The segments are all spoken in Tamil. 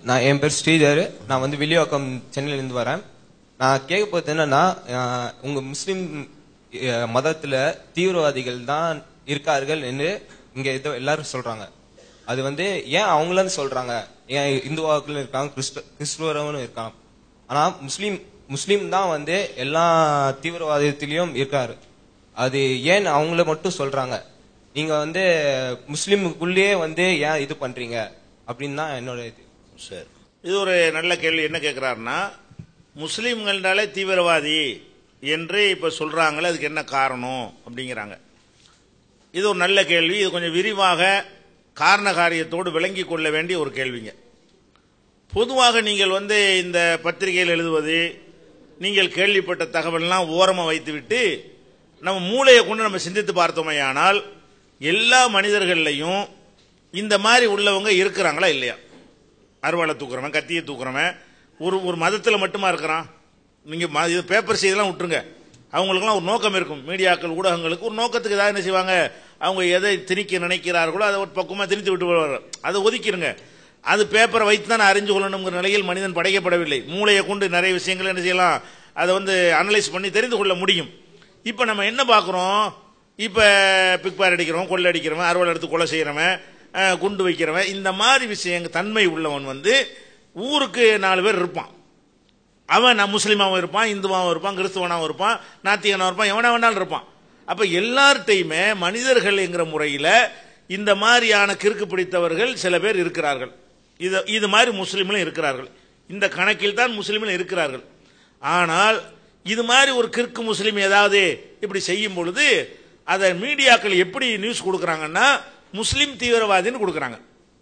நான் என் பேர் ஸ்ரீதர் நான் வந்து வில்லிவாக்கம் சென்னையிலேருந்து வரேன் நான் கேட்க போகிறது என்னன்னா அஹ், உங்க முஸ்லிம் அஹ், மதத்துல தீவிரவாதிகள் தான் இருக்கார்கள் என்று இங்க ஏதோ எல்லாரும் சொல்றாங்க அது வந்து ஏன் அவங்களும் சொல்றாங்க ஏன் இந்துவாக்களும் இருக்காங்க கிறிஸ்த கிறிஸ்துவரும் இருக்காங்க ஆனா முஸ்லீம் முஸ்லீம் தான் வந்து எல்லா தீவிரவாதத்திலயும் இருக்காரு அது ஏன் அவங்கள மட்டும் சொல்றாங்க நீங்க வந்து முஸ்லீமுக்குள்ளேயே வந்து ஏன் இது பண்றீங்க அப்படின்னு தான் என்னோட இது சரி இது ஒரு நல்ல கேள்வி என்ன கேட்குறாருன்னா முஸ்லீம்கள்னாலே தீவிரவாதி என்று இப்போ சொல்கிறாங்களே அதுக்கு என்ன காரணம் அப்படிங்கிறாங்க இது ஒரு நல்ல கேள்வி இது கொஞ்சம் விரிவாக காரண காரியத்தோடு விளங்கி கொள்ள வேண்டிய ஒரு கேள்விங்க பொதுவாக நீங்கள் வந்து இந்த பத்திரிகையில் எழுதுவது நீங்கள் கேள்விப்பட்ட தகவல்லாம் ஓரமாக வைத்துவிட்டு நம்ம மூளையை கொண்டு நம்ம சிந்தித்து பார்த்தோமேயானால் எல்லா மனிதர்கள்லையும் இந்த மாதிரி உள்ளவங்க இருக்கிறாங்களா இல்லையா அருவாளை தூக்குறவன் கத்தியை தூக்குறவன் ஒரு ஒரு மதத்தில் மட்டுமா இருக்கிறான் நீங்கள் இது பேப்பர் செய்தெல்லாம் விட்டுருங்க அவங்களுக்குலாம் ஒரு நோக்கம் இருக்கும் மீடியாக்கள் ஊடகங்களுக்கு ஒரு நோக்கத்துக்கு ஏதாவது என்ன செய்வாங்க அவங்க எதை திணிக்க நினைக்கிறார்களோ அதை ஒரு பக்கமாக திணித்து விட்டு வருவாங்க அதை ஒதுக்கிடுங்க அது பேப்பரை வைத்து தான் அறிஞ்சு கொள்ளணுங்கிற நிலையில் மனிதன் படைக்கப்படவில்லை மூளையை கொண்டு நிறைய விஷயங்கள் என்ன செய்யலாம் அதை வந்து அனலைஸ் பண்ணி தெரிந்து கொள்ள முடியும் இப்போ நம்ம என்ன பார்க்குறோம் இப்போ பிக்பார் அடிக்கிறவன் கொள்ளை அடிக்கிறவன் அறுவலை எடுத்து கொலை செய்கிறவன் அஹ், குண்டு வைக்கிறவன் இந்த மாதிரி விஷயங்கள் தன்மை உள்ளவன் வந்து ஊருக்கு நாலு பேர் இருப்பான் அவன் நான் முஸ்லீமாவும் இருப்பான் இந்துவாவும் இருப்பான் கிறிஸ்துவனாவும் இருப்பான் நாத்திகனாவும் இருப்பான் எவனா வேணாலும் இருப்பான் அப்ப எல்லார்ட்டையுமே மனிதர்கள் என்கிற முறையில் இந்த மாதிரியான கிறுக்கு பிடித்தவர்கள் சில பேர் இருக்கிறார்கள் இது இது மாதிரி முஸ்லீம்களும் இருக்கிறார்கள் இந்த கணக்கில் தான் முஸ்லீம்களும் இருக்கிறார்கள் ஆனால் இது மாதிரி ஒரு கிறுக்கு முஸ்லீம் ஏதாவது இப்படி செய்யும் பொழுது அதை மீடியாக்கள் எப்படி நியூஸ் கொடுக்குறாங்கன்னா முஸ்லீம் தீவிரவாதின்னு கொடுக்குறாங்க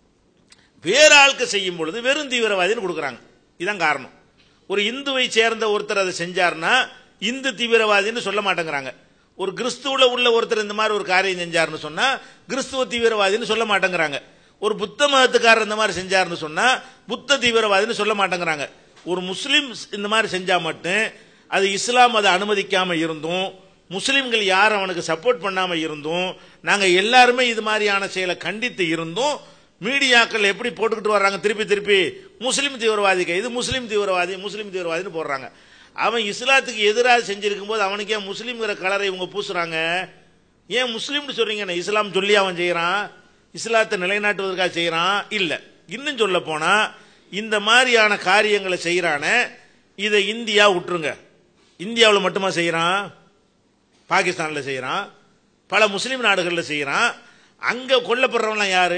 வேற ஆளுக்கு செய்யும் பொழுது வெறும் தீவிரவாதின்னு கொடுக்குறாங்க இதான் காரணம் ஒரு இந்துவை சேர்ந்த ஒருத்தர் அதை செஞ்சார்னா இந்து தீவிரவாதின்னு சொல்ல மாட்டேங்கிறாங்க ஒரு கிறிஸ்துவுல உள்ள ஒருத்தர் இந்த மாதிரி ஒரு காரியம் செஞ்சாருன்னு சொன்னா கிறிஸ்துவ தீவிரவாதின்னு சொல்ல மாட்டேங்கிறாங்க ஒரு புத்த மதத்துக்காரர் இந்த மாதிரி செஞ்சாருன்னு சொன்னா புத்த தீவிரவாதின்னு சொல்ல மாட்டேங்கிறாங்க ஒரு முஸ்லீம் இந்த மாதிரி செஞ்சா மட்டும் அது இஸ்லாம் அதை அனுமதிக்காம இருந்தும் முஸ்லிம்கள் யாரும் அவனுக்கு சப்போர்ட் பண்ணாம இருந்தும் நாங்க எல்லாருமே இது மாதிரியான செயலை கண்டித்து இருந்தும் மீடியாக்கள் எப்படி போட்டுக்கிட்டு வர்றாங்க திருப்பி திருப்பி முஸ்லீம் தீவிரவாதி இது முஸ்லீம் தீவிரவாதி முஸ்லீம் தீவிரவாதின்னு போடுறாங்க அவன் இஸ்லாத்துக்கு எதிராக செஞ்சிருக்கும் போது அவனுக்கு ஏன் முஸ்லீம்ங்கிற கலரை இவங்க பூசுறாங்க ஏன் முஸ்லீம்னு சொல்றீங்க இஸ்லாம் சொல்லி அவன் செய்யறான் இஸ்லாத்தை நிலைநாட்டுவதற்காக செய்யறான் இல்ல இன்னும் சொல்ல போனா இந்த மாதிரியான காரியங்களை செய்யறானே இதை இந்தியா விட்டுருங்க இந்தியாவில் மட்டுமா செய்யறான் பாகிஸ்தானில் செய்கிறான் பல முஸ்லீம் நாடுகளில் செய்கிறான் அங்கே கொல்லப்படுறவன்லாம் யாரு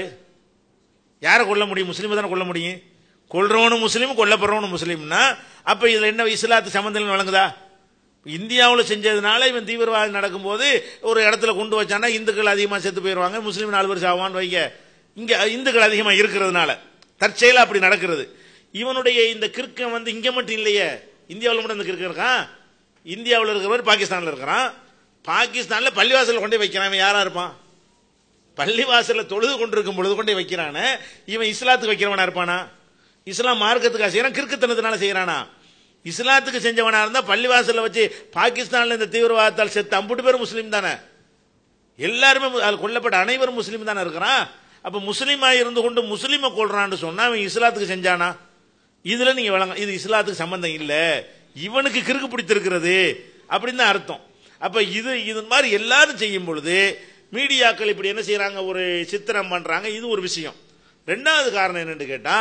யாரை கொல்ல முடியும் முஸ்லீமை தானே கொல்ல முடியும் கொல்றவனும் முஸ்லீம் கொல்லப்படுறவனும் முஸ்லீம்னா அப்போ இதில் என்ன இஸ்லாத்து சம்மந்தம் வழங்குதா இந்தியாவில் செஞ்சதுனால இவன் தீவிரவாதம் நடக்கும்போது ஒரு இடத்துல கொண்டு வச்சானா இந்துக்கள் அதிகமாக செத்து போயிடுவாங்க முஸ்லீம் நாலு பேர் சாவான்னு வைங்க இங்கே இந்துக்கள் அதிகமாக இருக்கிறதுனால தற்செயலாக அப்படி நடக்கிறது இவனுடைய இந்த கிறுக்கம் வந்து இங்கே மட்டும் இல்லையே இந்தியாவில் மட்டும் இந்த கிறுக்கம் இருக்கான் இந்தியாவில் இருக்கிறவர் பாகிஸ்தானில் இருக்கிறான் பாகிஸ்தானில் பள்ளிவாசலில் கொண்டு போய் வைக்கிறான் இவன் யாரா இருப்பான் பள்ளிவாசலில் தொழுது கொண்டிருக்கும் பொழுது கொண்டு போய் வைக்கிறானே இவன் இஸ்லாத்துக்கு வைக்கிறவனா இருப்பானா இஸ்லாம் மார்க்கத்துக்காக செய்யறான் கிறுக்குத்தனத்தினால செய்யறானா இஸ்லாத்துக்கு செஞ்சவனா இருந்தா பள்ளிவாசல்ல வச்சு பாகிஸ்தான்ல இந்த தீவிரவாதத்தால் செத்து அம்புட்டு பேர் முஸ்லீம் தானே எல்லாருமே மு- அதில் கொல்லப்பட்ட அனைவரும் முஸ்லீம் தானே இருக்கிறான் அப்ப முஸ்லீமா இருந்து கொண்டு முஸ்லீமை கொள்றான்னு சொன்னா அவன் இஸ்லாத்துக்கு செஞ்சானா இதுல நீங்க வழங்க இது இஸ்லாத்துக்கு சம்பந்தம் இல்ல இவனுக்கு கிறுக்கு பிடித்திருக்கிறது அப்படின்னு தான் அர்த்தம் அப்ப இது இது மாதிரி எல்லாரும் செய்யும் பொழுது மீடியாக்கள் இப்படி என்ன செய்யறாங்க ஒரு சித்திரம் பண்றாங்க இது ஒரு விஷயம் ரெண்டாவது காரணம் என்னன்னு கேட்டா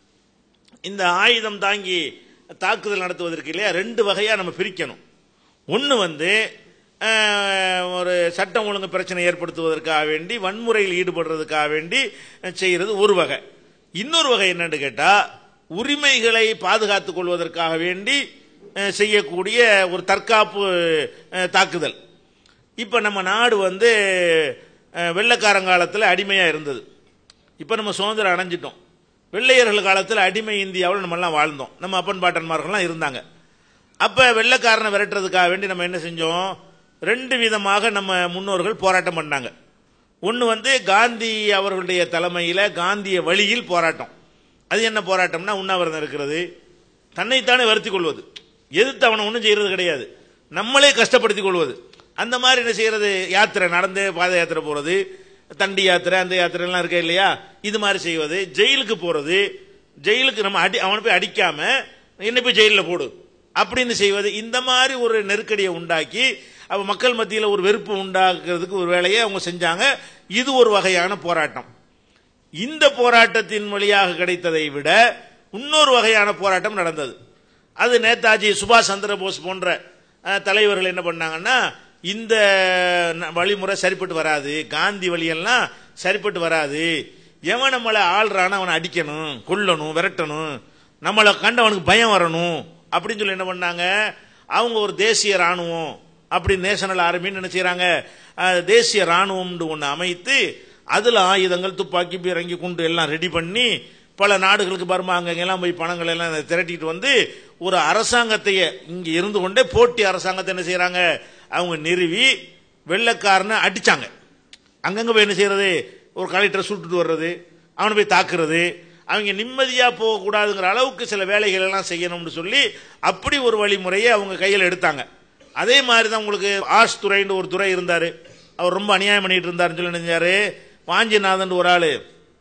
இந்த ஆயுதம் தாங்கி தாக்குதல் நடத்துவதற்கு இல்லையா ரெண்டு வகையா நம்ம பிரிக்கணும் ஒன்று வந்து அஹ், ஒரு சட்டம் ஒழுங்கு பிரச்சனை ஏற்படுத்துவதற்காக வேண்டி வன்முறையில் ஈடுபடுறதுக்காக வேண்டி செய்யறது ஒரு வகை இன்னொரு வகை என்னன்னு கேட்டா உரிமைகளை பாதுகாத்துக் கொள்வதற்காக வேண்டி அஹ், செய்யக்கூடிய ஒரு தற்காப்பு அஹ், தாக்குதல் இப்போ நம்ம நாடு வந்து அஹ், வெள்ளைக்காரங்காலத்தில் அடிமையாக இருந்தது இப்போ நம்ம சுதந்திரம் அடைஞ்சிட்டோம் வெள்ளையர்கள் காலத்தில் அடிமை இந்தியாவில் நம்மெல்லாம் வாழ்ந்தோம் நம்ம அப்பன் பாட்டன்மார்கள்லாம் இருந்தாங்க அப்போ வெள்ளைக்காரனை விரட்டுறதுக்காக வேண்டி நம்ம என்ன செஞ்சோம் ரெண்டு விதமாக நம்ம முன்னோர்கள் போராட்டம் பண்ணாங்க ஒன்று வந்து காந்தி அவர்களுடைய தலைமையில் காந்திய வழியில் போராட்டம் அது என்ன போராட்டம்னா உண்ணாவிரதம் இருக்கிறது தன்னைத்தானே வருத்திக் கொள்வது எதிர்த்து அவனை ஒன்றும் செய்யறது கிடையாது நம்மளே கஷ்டப்படுத்திக் கொள்வது அந்த மாதிரி என்ன செய்யறது யாத்திரை நடந்து பாத யாத்திரை போறது தண்டி யாத்திரை அந்த யாத்திரை எல்லாம் இருக்கு இல்லையா இது மாதிரி செய்வது ஜெயிலுக்கு போறது ஜெயிலுக்கு நம்ம அடி அவனை போய் அடிக்காம என்ன போய் ஜெயிலில் போடு அப்படின்னு செய்வது இந்த மாதிரி ஒரு நெருக்கடியை உண்டாக்கி அவ மக்கள் மத்தியில் ஒரு வெறுப்பு உண்டாக்குறதுக்கு ஒரு வேலையை அவங்க செஞ்சாங்க இது ஒரு வகையான போராட்டம் இந்த போராட்டத்தின் வழியாக கிடைத்ததை விட இன்னொரு வகையான போராட்டம் நடந்தது அது நேதாஜி சுபாஷ் சந்திர போஸ் போன்ற அஹ், தலைவர்கள் என்ன பண்ணாங்கன்னா இந்த ந- வழிமுறை சரிப்பட்டு வராது காந்தி வழியெல்லாம் சரிப்பட்டு வராது எவன் நம்மளை ஆள்றான அவனை அடிக்கணும் கொல்லணும் விரட்டணும் நம்மளை கண்டவனுக்கு பயம் வரணும் அப்படின்னு சொல்லி என்ன பண்ணாங்க அவங்க ஒரு தேசிய ராணுவம் அப்படி நேஷனல் ஆர்மின்னு என்ன செய்றாங்க அஹ், தேசிய ராணுவம்னு ஒன்று அமைத்து அதுல ஆயுதங்கள் துப்பாக்கி பீரங்கி குண்டு எல்லாம் ரெடி பண்ணி பல நாடுகளுக்கு பர்மா அங்கெல்லாம் போய் பணங்கள் எல்லாம் திரட்டிட்டு வந்து ஒரு அரசாங்கத்தையே இங்க இருந்து கொண்டே போட்டி அரசாங்கத்தை என்ன செய்றாங்க அவங்க நிறுவி வெள்ளக்காரனை அடிச்சாங்க அங்கங்க போய் என்ன செய்யறது ஒரு கலெக்டரை சுட்டுட்டு வர்றது அவனை போய் தாக்குறது அவங்க நிம்மதியா போகக்கூடாதுங்கிற அளவுக்கு சில வேலைகள் எல்லாம் செய்யணும்னு சொல்லி அப்படி ஒரு வழிமுறையை அவங்க கையில் எடுத்தாங்க அதே மாதிரி தான் உங்களுக்கு ஆஷ் துறைன்னு ஒரு துறை இருந்தாரு அவர் ரொம்ப அநியாயம் பண்ணிட்டு இருந்தாருன்னு சொல்லி நினைஞ்சாரு வாஞ்சிநாதன் ஒரு ஆளு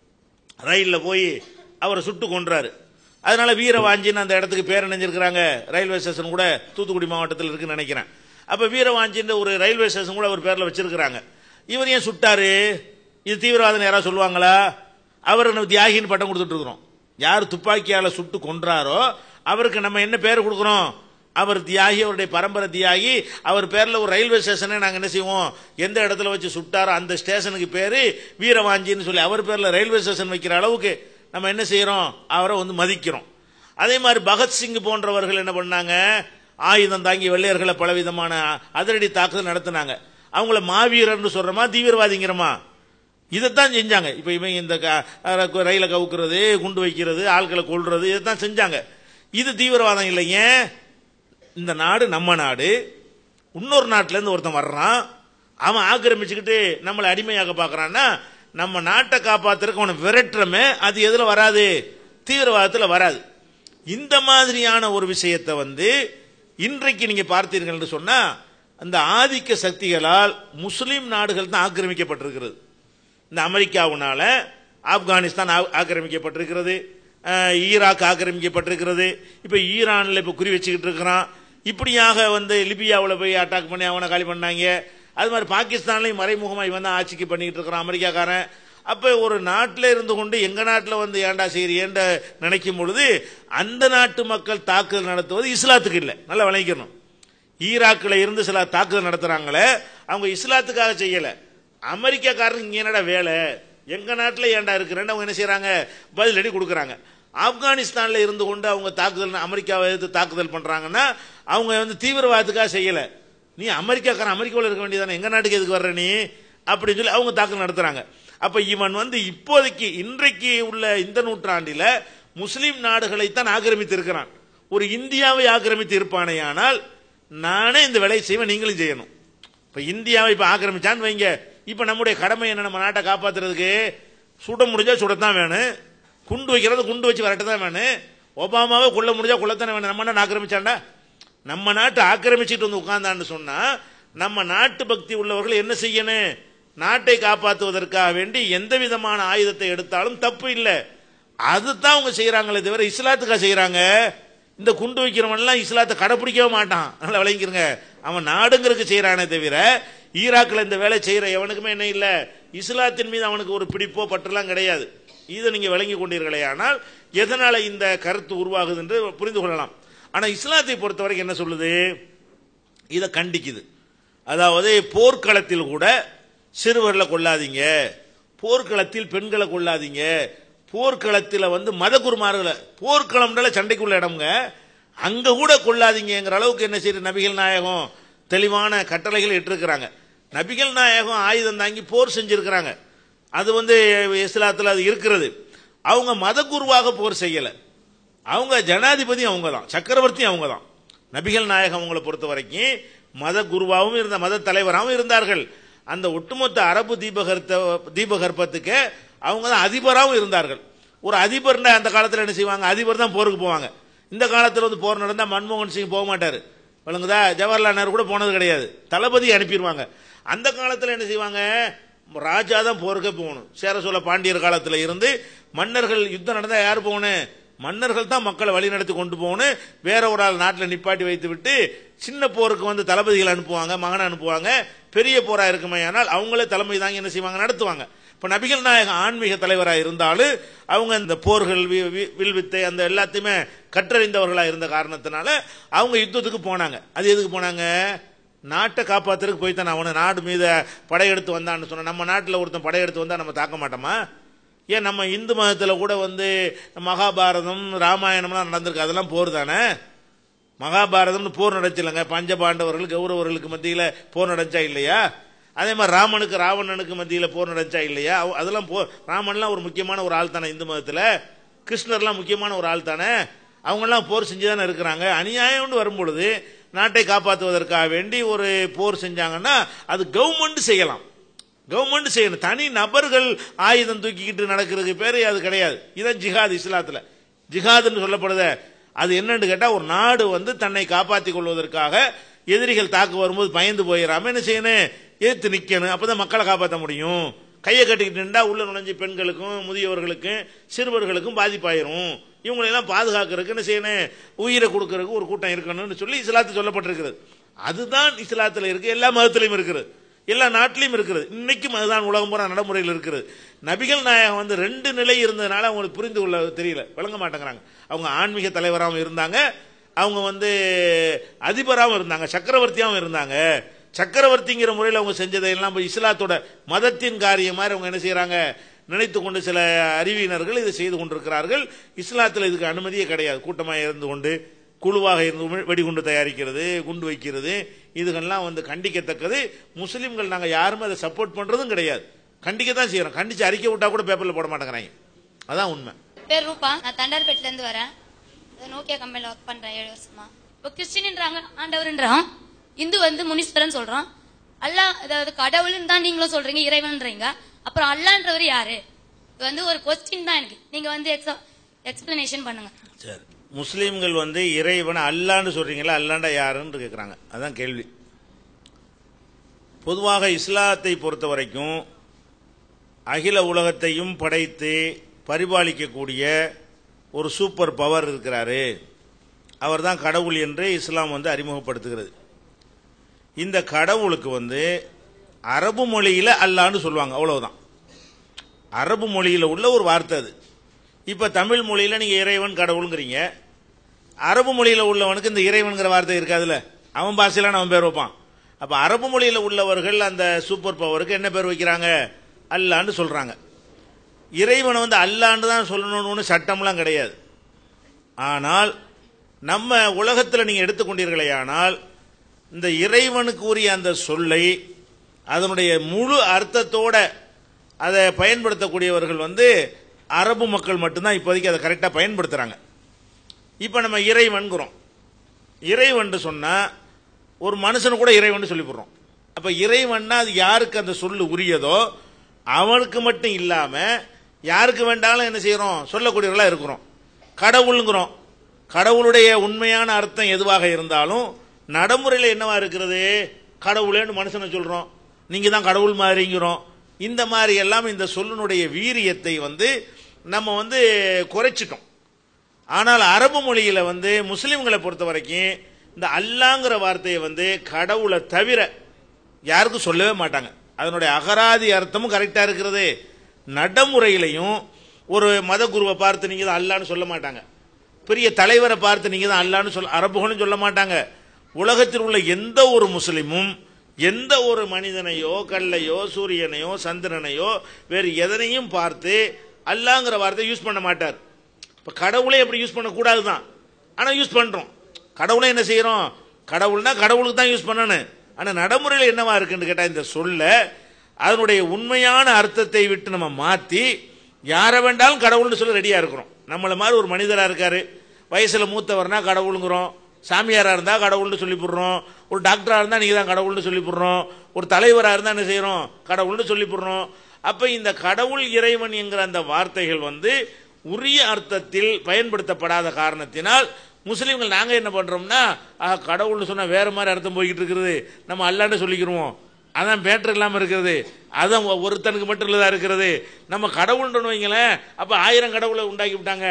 ரயிலில் போய் அவரை சுட்டு கொன்றாரு அதனால வீரவாஞ்சின்னு அந்த இடத்துக்கு பேர் நினைஞ்சிருக்கிறாங்க ரயில்வே ஸ்டேஷன் கூட தூத்துக்குடி மாவட்டத்தில் இருக்குன்னு நினைக்கிறேன் அப்ப வீரவாஞ்சின்ற ஒரு ரயில்வே ஸ்டேஷன் கூட அவர் பேர்ல வச்சிருக்கிறாங்க இவர் ஏன் சுட்டாரு இது தீவிரவாதம் யாராவது சொல்லுவாங்களா அவர் நம்ம தியாகின்னு பட்டம் கொடுத்துட்டு இருக்கிறோம் யார் துப்பாக்கியால சுட்டு கொன்றாரோ அவருக்கு நம்ம என்ன பேர் கொடுக்குறோம் அவர் தியாகி அவருடைய பரம்பரை தியாகி அவர் பேர்ல ஒரு ரயில்வே ஸ்டேஷனை நாங்க என்ன செய்வோம் எந்த இடத்துல வச்சு சுட்டாரோ அந்த ஸ்டேஷனுக்கு பேரு வீரவாஞ்சின்னு சொல்லி அவர் பேர்ல ரயில்வே ஸ்டேஷன் வைக்கிற அளவுக்கு நம்ம என்ன செய்யறோம் அவரை வந்து மதிக்கிறோம் அதே மாதிரி பகத்சிங் போன்றவர்கள் என்ன பண்ணாங்க ஆயுதம் தாங்கி வெள்ளையர்களை பலவிதமான அதிரடி தாக்குதல் நடத்தினாங்க அவங்கள மாவீரர்னு சொல்றோமா தீவிரவாதிங்கிறோமா இதைத்தான் செஞ்சாங்க இப்ப இவங்க இந்த க- ர- ரயிலை கவுக்குறது குண்டு வைக்கிறது ஆட்களை கொல்றது இதைத்தான் செஞ்சாங்க இது தீவிரவாதம் இல்லை ஏன் இந்த நாடு நம்ம நாடு இன்னொரு நாட்டுல இருந்து ஒருத்தன் வர்றான் அவன் ஆக்கிரமிச்சுக்கிட்டு நம்மளை அடிமையாக பார்க்கறான்னா நம்ம நாட்டை காப்பாத்துறதுக்கு அவனை விரட்டுறமே அது எதுல வராது தீவிரவாதத்துல வராது இந்த மாதிரியான ஒரு விஷயத்தை வந்து இன்றைக்கு நீங்க பார்த்தீர்கள் என்று சொன்னா அந்த ஆதிக்க சக்திகளால் முஸ்லிம் நாடுகள் தான் ஆக்கிரமிக்கப்பட்டிருக்கிறது இந்த அமெரிக்காவுனால ஆப்கானிஸ்தான் ஆ- ஆக்கிரமிக்கப்பட்டிருக்கிறது அஹ், ஈராக் ஆக்கிரமிக்கப்பட்டிருக்கிறது இப்ப ஈரான்ல இப்ப குறி வச்சுக்கிட்டு இருக்கிறான் இப்படியாக வந்து லிபியாவில் போய் அட்டாக் பண்ணி அவனை காலி பண்ணாங்க அது மாதிரி பாகிஸ்தான்லையும் மறைமுகமா இவன் தான் ஆட்சிக்கு பண்ணிக்கிட்டு இருக்கிறான் அமெரிக்காக்காரன் அப்ப ஒரு நாட்டில் இருந்து கொண்டு எங்க நாட்டில் வந்து ஏண்டா செய்யறியேன்ற நினைக்கும் பொழுது அந்த நாட்டு மக்கள் தாக்குதல் நடத்துவது இஸ்லாத்துக்கு இல்லை நல்லா விளைக்கணும் ஈராக்கில் இருந்து சில தாக்குதல் நடத்துறாங்களே அவங்க இஸ்லாத்துக்காக செய்யல அமெரிக்காக்காரங்க இங்க என்னடா வேலை எங்க நாட்டில் ஏன்டா இருக்கிறேன்னு அவங்க என்ன செய்றாங்க பதிலடி கொடுக்குறாங்க ஆப்கானிஸ்தான்ல இருந்து கொண்டு அவங்க தாக்குதல் அமெரிக்காவை எதிர்த்து தாக்குதல் பண்றாங்கன்னா அவங்க வந்து தீவிரவாதத்துக்காக செய்யல நீ அமெரிக்காக்காரன் அமெரிக்காவில் இருக்க வேண்டியதானே எங்க நாட்டுக்கு எதுக்கு வர்ற நீ அப்படின்னு சொல்லி அவங்க தாக்குதல் நடத்துறாங்க அப்ப இவன் வந்து இப்போதைக்கு இன்றைக்கு உள்ள இந்த நூற்றாண்டில முஸ்லிம் நாடுகளைத்தான் ஆக்கிரமித்து இருக்கிறான் ஒரு இந்தியாவை ஆக்கிரமித்து இருப்பானேயானால் நானே இந்த வேலையை செய்வேன் நீங்களும் செய்யணும் இப்ப இந்தியாவை இப்ப ஆக்கிரமிச்சான்னு வைங்க இப்ப நம்முடைய கடமை என்ன நம்ம நாட்டை காப்பாத்துறதுக்கு சுட முடிஞ்சா சுடத்தான் வேணும் குண்டு வைக்கிறது குண்டு வச்சு வரட்ட தான் வேணும் ஒபாமாவை கொல்ல முடிஞ்சா கொல்லத்தானே வேணும் நம்ம நாட்டை ஆக்கிரமிச்சாண்டா நம்ம நாட்டை ஆக்கிரமிச்சிட்டு வந்து உட்கார்ந்தான்னு சொன்னா நம்ம நாட்டு பக்தி உள்ளவர்கள் என்ன செய்யணும் நாட்டை காப்பாற்றுவதற்காக வேண்டி எந்த விதமான ஆயுதத்தை எடுத்தாலும் தப்பு இல்லை அதுதான் அவங்க செய்யறாங்களே தவிர இஸ்லாத்துக்கா செய்யறாங்க இந்த குண்டு வைக்கிறவன் எல்லாம் இஸ்லாத்தை கடைப்பிடிக்கவே மாட்டான் நல்லா விளங்கிருங்க அவன் நாடுங்கிறதுக்கு செய்யறானே தவிர ஈராக்ல இந்த வேலை செய்யற எவனுக்குமே என்ன இல்ல இஸ்லாத்தின் மீது அவனுக்கு ஒரு பிடிப்போ பற்றெல்லாம் கிடையாது இதை நீங்க விளங்கி கொண்டீர்களே ஆனால் எதனால இந்த கருத்து உருவாகுது என்று புரிந்து கொள்ளலாம் ஆனா இஸ்லாத்தை பொறுத்தவரைக்கும் என்ன சொல்லுது இதை கண்டிக்குது அதாவது போர்க்களத்தில் கூட சிறுவர்களை கொள்ளாதீங்க போர்க்களத்தில் பெண்களை கொள்ளாதீங்க போர்க்களத்தில் வந்து மத குருமார்களை போர்க்களம்னால சண்டைக்குள்ள இடம்ங்க அங்க கூட கொள்ளாதீங்கிற அளவுக்கு என்ன செய்யுது நபிகள் நாயகம் தெளிவான கட்டளைகள் இட்டிருக்கிறாங்க நபிகள் நாயகம் ஆயுதம் தாங்கி போர் செஞ்சிருக்கிறாங்க அது வந்து இஸ்லாத்தில் அது இருக்கிறது அவங்க மத குருவாக போர் செய்யலை அவங்க ஜனாதிபதி அவங்க தான் சக்கரவர்த்தி அவங்க தான் நபிகள் நாயகம் அவங்களை பொறுத்த வரைக்கும் மத குருவாகவும் இருந்த மத தலைவராகவும் இருந்தார்கள் அந்த ஒட்டுமொத்த அரபு தீபகற்ப தீபகற்பத்துக்கு அவங்க தான் அதிபராகவும் இருந்தார்கள் ஒரு அதிபர்னா அந்த காலத்தில் என்ன செய்வாங்க அதிபர் தான் போருக்கு போவாங்க இந்த காலத்தில் வந்து போர் நடந்தால் மன்மோகன் சிங் போக மாட்டார் விளங்குதா ஜவஹர்லால் நேரு கூட போனது கிடையாது தளபதி அனுப்பிடுவாங்க அந்த காலத்தில் என்ன செய்வாங்க ராஜா தான் போருக்கே போகணும் சேர சோழ பாண்டியர் காலத்தில் இருந்து மன்னர்கள் யுத்தம் நடந்தால் யார் போகணும் மன்னர்கள் தான் மக்களை வழிநடத்தி கொண்டு போகணும் வேற ஒரு ஆள் நாட்டில் நிப்பாட்டி வைத்து விட்டு சின்ன போருக்கு வந்து தளபதிகள் அனுப்புவாங்க மகனை அனுப்புவாங்க பெரிய போரா இருக்குமே ஆனால் அவங்களே தலைமை தாங்கி என்ன செய்வாங்க நடத்துவாங்க இப்ப நபிகள் நாயகம் ஆன்மீக தலைவராக இருந்தாலும் அவங்க இந்த போர்கள் வி- வி- வில்வித்தை அந்த எல்லாத்தையுமே கற்றறிந்தவர்களா இருந்த காரணத்தினால அவங்க யுத்தத்துக்கு போனாங்க அது எதுக்கு போனாங்க நாட்டை காப்பாத்துறதுக்கு போய் தான் அவனு நாடு மீத படையெடுத்து வந்தான்னு சொன்ன நம்ம நாட்டில் ஒருத்தன் படையெடுத்து வந்தா நம்ம தாக்க மாட்டோமா ஏன் நம்ம இந்து மதத்தில் கூட வந்து மகாபாரதம் ராமாயணம்லாம் நடந்திருக்கு அதெல்லாம் போர் தானே மகாபாரதம்னு போர் நடச்சில்லைங்க பஞ்சபாண்டவர்கள் கௌரவர்களுக்கு மத்தியில் போர் நடந்துச்சா இல்லையா அதே மாதிரி ராமனுக்கு ராவணனுக்கு மத்தியில் போர் நடந்துச்சா இல்லையா அவ- அதெல்லாம் போ ராமன்லாம் ஒரு முக்கியமான ஒரு ஆள் தானே இந்து மதத்தில் கிருஷ்ணர்லாம் முக்கியமான ஒரு ஆள் தானே அவங்கெல்லாம் போர் செஞ்சு தானே இருக்கிறாங்க அநியாயம்னு வரும்பொழுது நாட்டை காப்பாற்றுவதற்காக வேண்டி ஒரு போர் செஞ்சாங்கன்னா அது கவர்மெண்ட் செய்யலாம் கவர்மெண்ட் செய்யணும் தனி நபர்கள் ஆயுதம் தூக்கிக்கிட்டு நடக்கிறதுக்கு பேரு அது கிடையாது இதான் ஜிஹாத் இஸ்லாத்துல ஜிஹாத்னு சொல்லப்படுத அது என்னன்னு கேட்டா ஒரு நாடு வந்து தன்னை காப்பாற்றிக் கொள்வதற்காக எதிரிகள் தாக்கு வரும்போது பயந்து போயிடாம என்ன செய்யணும் எதிர்த்து நிக்கணும் அப்பதான் மக்களை காப்பாற்ற முடியும் கையை கட்டிக்கிட்டு நின்றா உள்ள நுழைஞ்சு பெண்களுக்கும் முதியவர்களுக்கும் சிறுவர்களுக்கும் பாதிப்பாயிரும் இவங்களெல்லாம் பாதுகாக்கிறதுக்கு என்ன செய்யணும் உயிரை கொடுக்கறதுக்கு ஒரு கூட்டம் இருக்கணும்னு சொல்லி இஸ்லாத்தில் சொல்லப்பட்டிருக்கிறது அதுதான் இஸ்லாத்தில் இருக்கு எல்லா மதத்திலையும் இருக்கிறது எல்லா நாட்டிலையும் இருக்கிறது இன்னைக்கும் அதுதான் உலகம் பூரா நடைமுறையில் இருக்கிறது நபிகள் நாயகம் வந்து ரெண்டு நிலை இருந்ததுனால அவங்களுக்கு புரிந்து கொள்ள தெரியல விளங்க மாட்டேங்கிறாங்க அவங்க ஆன்மீக தலைவராகவும் இருந்தாங்க அவங்க வந்து அதிபராகவும் இருந்தாங்க சக்கரவர்த்தியாகவும் இருந்தாங்க சக்கரவர்த்திங்கிற முறையில் அவங்க செஞ்சதையெல்லாம் போய் இஸ்லாத்தோட மதத்தின் காரியம் மாதிரி அவங்க என்ன செய்றாங்க நினைத்து கொண்டு சில அறிவியினர்கள் இதை செய்து கொண்டிருக்கிறார்கள் இஸ்லாத்தில் இதுக்கு அனுமதியே கிடையாது கூட்டமாக இருந்து கொண்டு குழுவாக இருந்து வெடிகுண்டு தயாரிக்கிறது குண்டு வைக்கிறது இதுகெல்லாம் வந்து கண்டிக்கத்தக்கது முஸ்லிம்கள் நாங்கள் யாருமே அதை சப்போர்ட் பண்றதும் கிடையாது கண்டிக்க தான் செய்யறோம் கண்டிச்சு அறிக்கை விட்டா கூட பேப்பர்ல போட மாட்டேங்கிறாங்க அதான் உண்மை பேர் ரூபா நான் தண்டார்பேட்ல இருந்து வரேன் நோக்கியா கம்பெனில ஒர்க் பண்றேன் ஏழு வருஷமா இப்போ கிறிஸ்டின்ன்றாங்க ஆண்டவர்ன்றான் இந்து வந்து முனீஸ்வரன் சொல்றான் அல்லாஹ் அதாவது கடவுள்னு தான் நீங்களும் சொல்றீங்க இறைவன்றீங்க அப்புறம் அல்லான்றவர் யாரு இது வந்து ஒரு கொஸ்டின் தான் எனக்கு நீங்க வந்து எக்ஸ்பிளனேஷன் பண்ணுங்க சரி முஸ்லீம்கள் வந்து இறைவனை அல்லான்னு சொல்றீங்களா அல்லாண்டா யாருன்னு கேட்குறாங்க அதான் கேள்வி பொதுவாக இஸ்லாத்தை பொறுத்த வரைக்கும் அகில உலகத்தையும் படைத்து பரிபாலிக்கக்கூடிய ஒரு சூப்பர் பவர் இருக்கிறாரு அவர் தான் கடவுள் என்று இஸ்லாம் வந்து அறிமுகப்படுத்துகிறது இந்த கடவுளுக்கு வந்து அரபு மொழியில அல்லான்னு சொல்லுவாங்க அவ்வளவுதான் அரபு மொழியில உள்ள ஒரு வார்த்தை அது இப்ப தமிழ் மொழியில நீங்க இறைவன் கடவுளுங்கிறீங்க அரபு மொழியில உள்ளவனுக்கு இந்த இறைவன்கிற வார்த்தை இருக்காதுல்ல அவன் பாஷையில அவன் பேர் வைப்பான் அப்ப அரபு மொழியில உள்ளவர்கள் அந்த சூப்பர் பவருக்கு என்ன பேர் வைக்கிறாங்க அல்லான்னு சொல்றாங்க இறைவனை வந்து அல்லான்னு தான் சொல்லணும்னு சட்டம்லாம் கிடையாது ஆனால் நம்ம உலகத்தில் நீங்க எடுத்துக்கொண்டீர்களே ஆனால் இந்த இறைவனுக்கு உரிய அந்த சொல்லை அதனுடைய முழு அர்த்தத்தோட அதை பயன்படுத்தக்கூடியவர்கள் வந்து அரபு மக்கள் மட்டும்தான் இப்போதைக்கு அதை கரெக்டாக பயன்படுத்துறாங்க இப்போ நம்ம இறைவன்கிறோம் இறைவன் சொன்னா ஒரு மனுஷனு கூட இறைவன் சொல்லி போடுறோம் அப்ப இறைவன்னா அது யாருக்கு அந்த சொல்லு உரியதோ அவனுக்கு மட்டும் இல்லாம யாருக்கு வேண்டாலும் என்ன செய்யறோம் சொல்லக்கூடியவர்களா இருக்கிறோம் கடவுளுங்கிறோம் கடவுளுடைய உண்மையான அர்த்தம் எதுவாக இருந்தாலும் நடைமுறையில் என்னவா இருக்கிறது கடவுளேன்னு மனுஷனை சொல்றோம் நீங்க தான் கடவுள் மாதிரிங்கிறோம் இந்த மாதிரி எல்லாம் இந்த சொல்லினுடைய வீரியத்தை வந்து நம்ம வந்து குறைச்சிட்டோம் ஆனால் அரபு மொழியில வந்து முஸ்லிம்களை பொறுத்த வரைக்கும் இந்த அல்லாங்கிற வார்த்தையை வந்து கடவுளை தவிர யாருக்கும் சொல்லவே மாட்டாங்க அதனுடைய அகராதி அர்த்தமும் கரெக்டா இருக்கிறது நடைமுறையிலையும் ஒரு மத குருவை பார்த்து நீங்க தான் அல்லான்னு சொல்ல மாட்டாங்க பெரிய தலைவரை பார்த்து நீங்க தான் அல்லான்னு சொல்ல அரபுகளும் சொல்ல மாட்டாங்க உலகத்தில் உள்ள எந்த ஒரு முஸ்லிமும் எந்த ஒரு மனிதனையோ கல்லையோ சூரியனையோ சந்திரனையோ வேறு எதனையும் பார்த்து அல்லாங்கிற வார்த்தையை யூஸ் பண்ண மாட்டார் இப்ப கடவுளை எப்படி யூஸ் பண்ணக்கூடாது தான் ஆனா யூஸ் பண்றோம் கடவுளை என்ன செய்யறோம் கடவுள்னா கடவுளுக்கு தான் யூஸ் பண்ணணும் ஆனா நடைமுறையில் என்னவா இருக்குன்னு கேட்டா இந்த சொல்ல அதனுடைய உண்மையான அர்த்தத்தை விட்டு நம்ம மாத்தி யாரை வேண்டாலும் கடவுள்னு சொல்ல ரெடியா இருக்கிறோம் நம்மள மாதிரி ஒரு மனிதரா இருக்காரு வயசுல மூத்தவர்னா கடவுளுங்கிறோம் சாமியாரா இருந்தா கடவுள்னு சொல்லி போடுறோம் ஒரு டாக்டரா இருந்தா நீங்க தான் கடவுள்னு சொல்லி போடுறோம் ஒரு தலைவரா இருந்தா என்ன செய்யறோம் கடவுள்னு சொல்லி போடுறோம் அப்ப இந்த கடவுள் இறைவன் என்கிற அந்த வார்த்தைகள் வந்து உரிய அர்த்தத்தில் பயன்படுத்தப்படாத காரணத்தினால் முஸ்லீம்கள் நாங்க என்ன பண்றோம்னா ஆஹா, கடவுள்னு சொன்னா வேற மாதிரி அர்த்தம் போய்கிட்டு இருக்கிறது நம்ம அல்லான்னு சொல்லிக்கிறோம் அதான் பேட்டர் இல்லாம இருக்கிறது அதான் ஒ- ஒருத்தனுக்கு மட்டும் இல்லதா இருக்கிறது நம்ம கடவுள்னு வைங்களேன் அப்ப ஆயிரம் கடவுளை உண்டாக்கி விட்டாங்க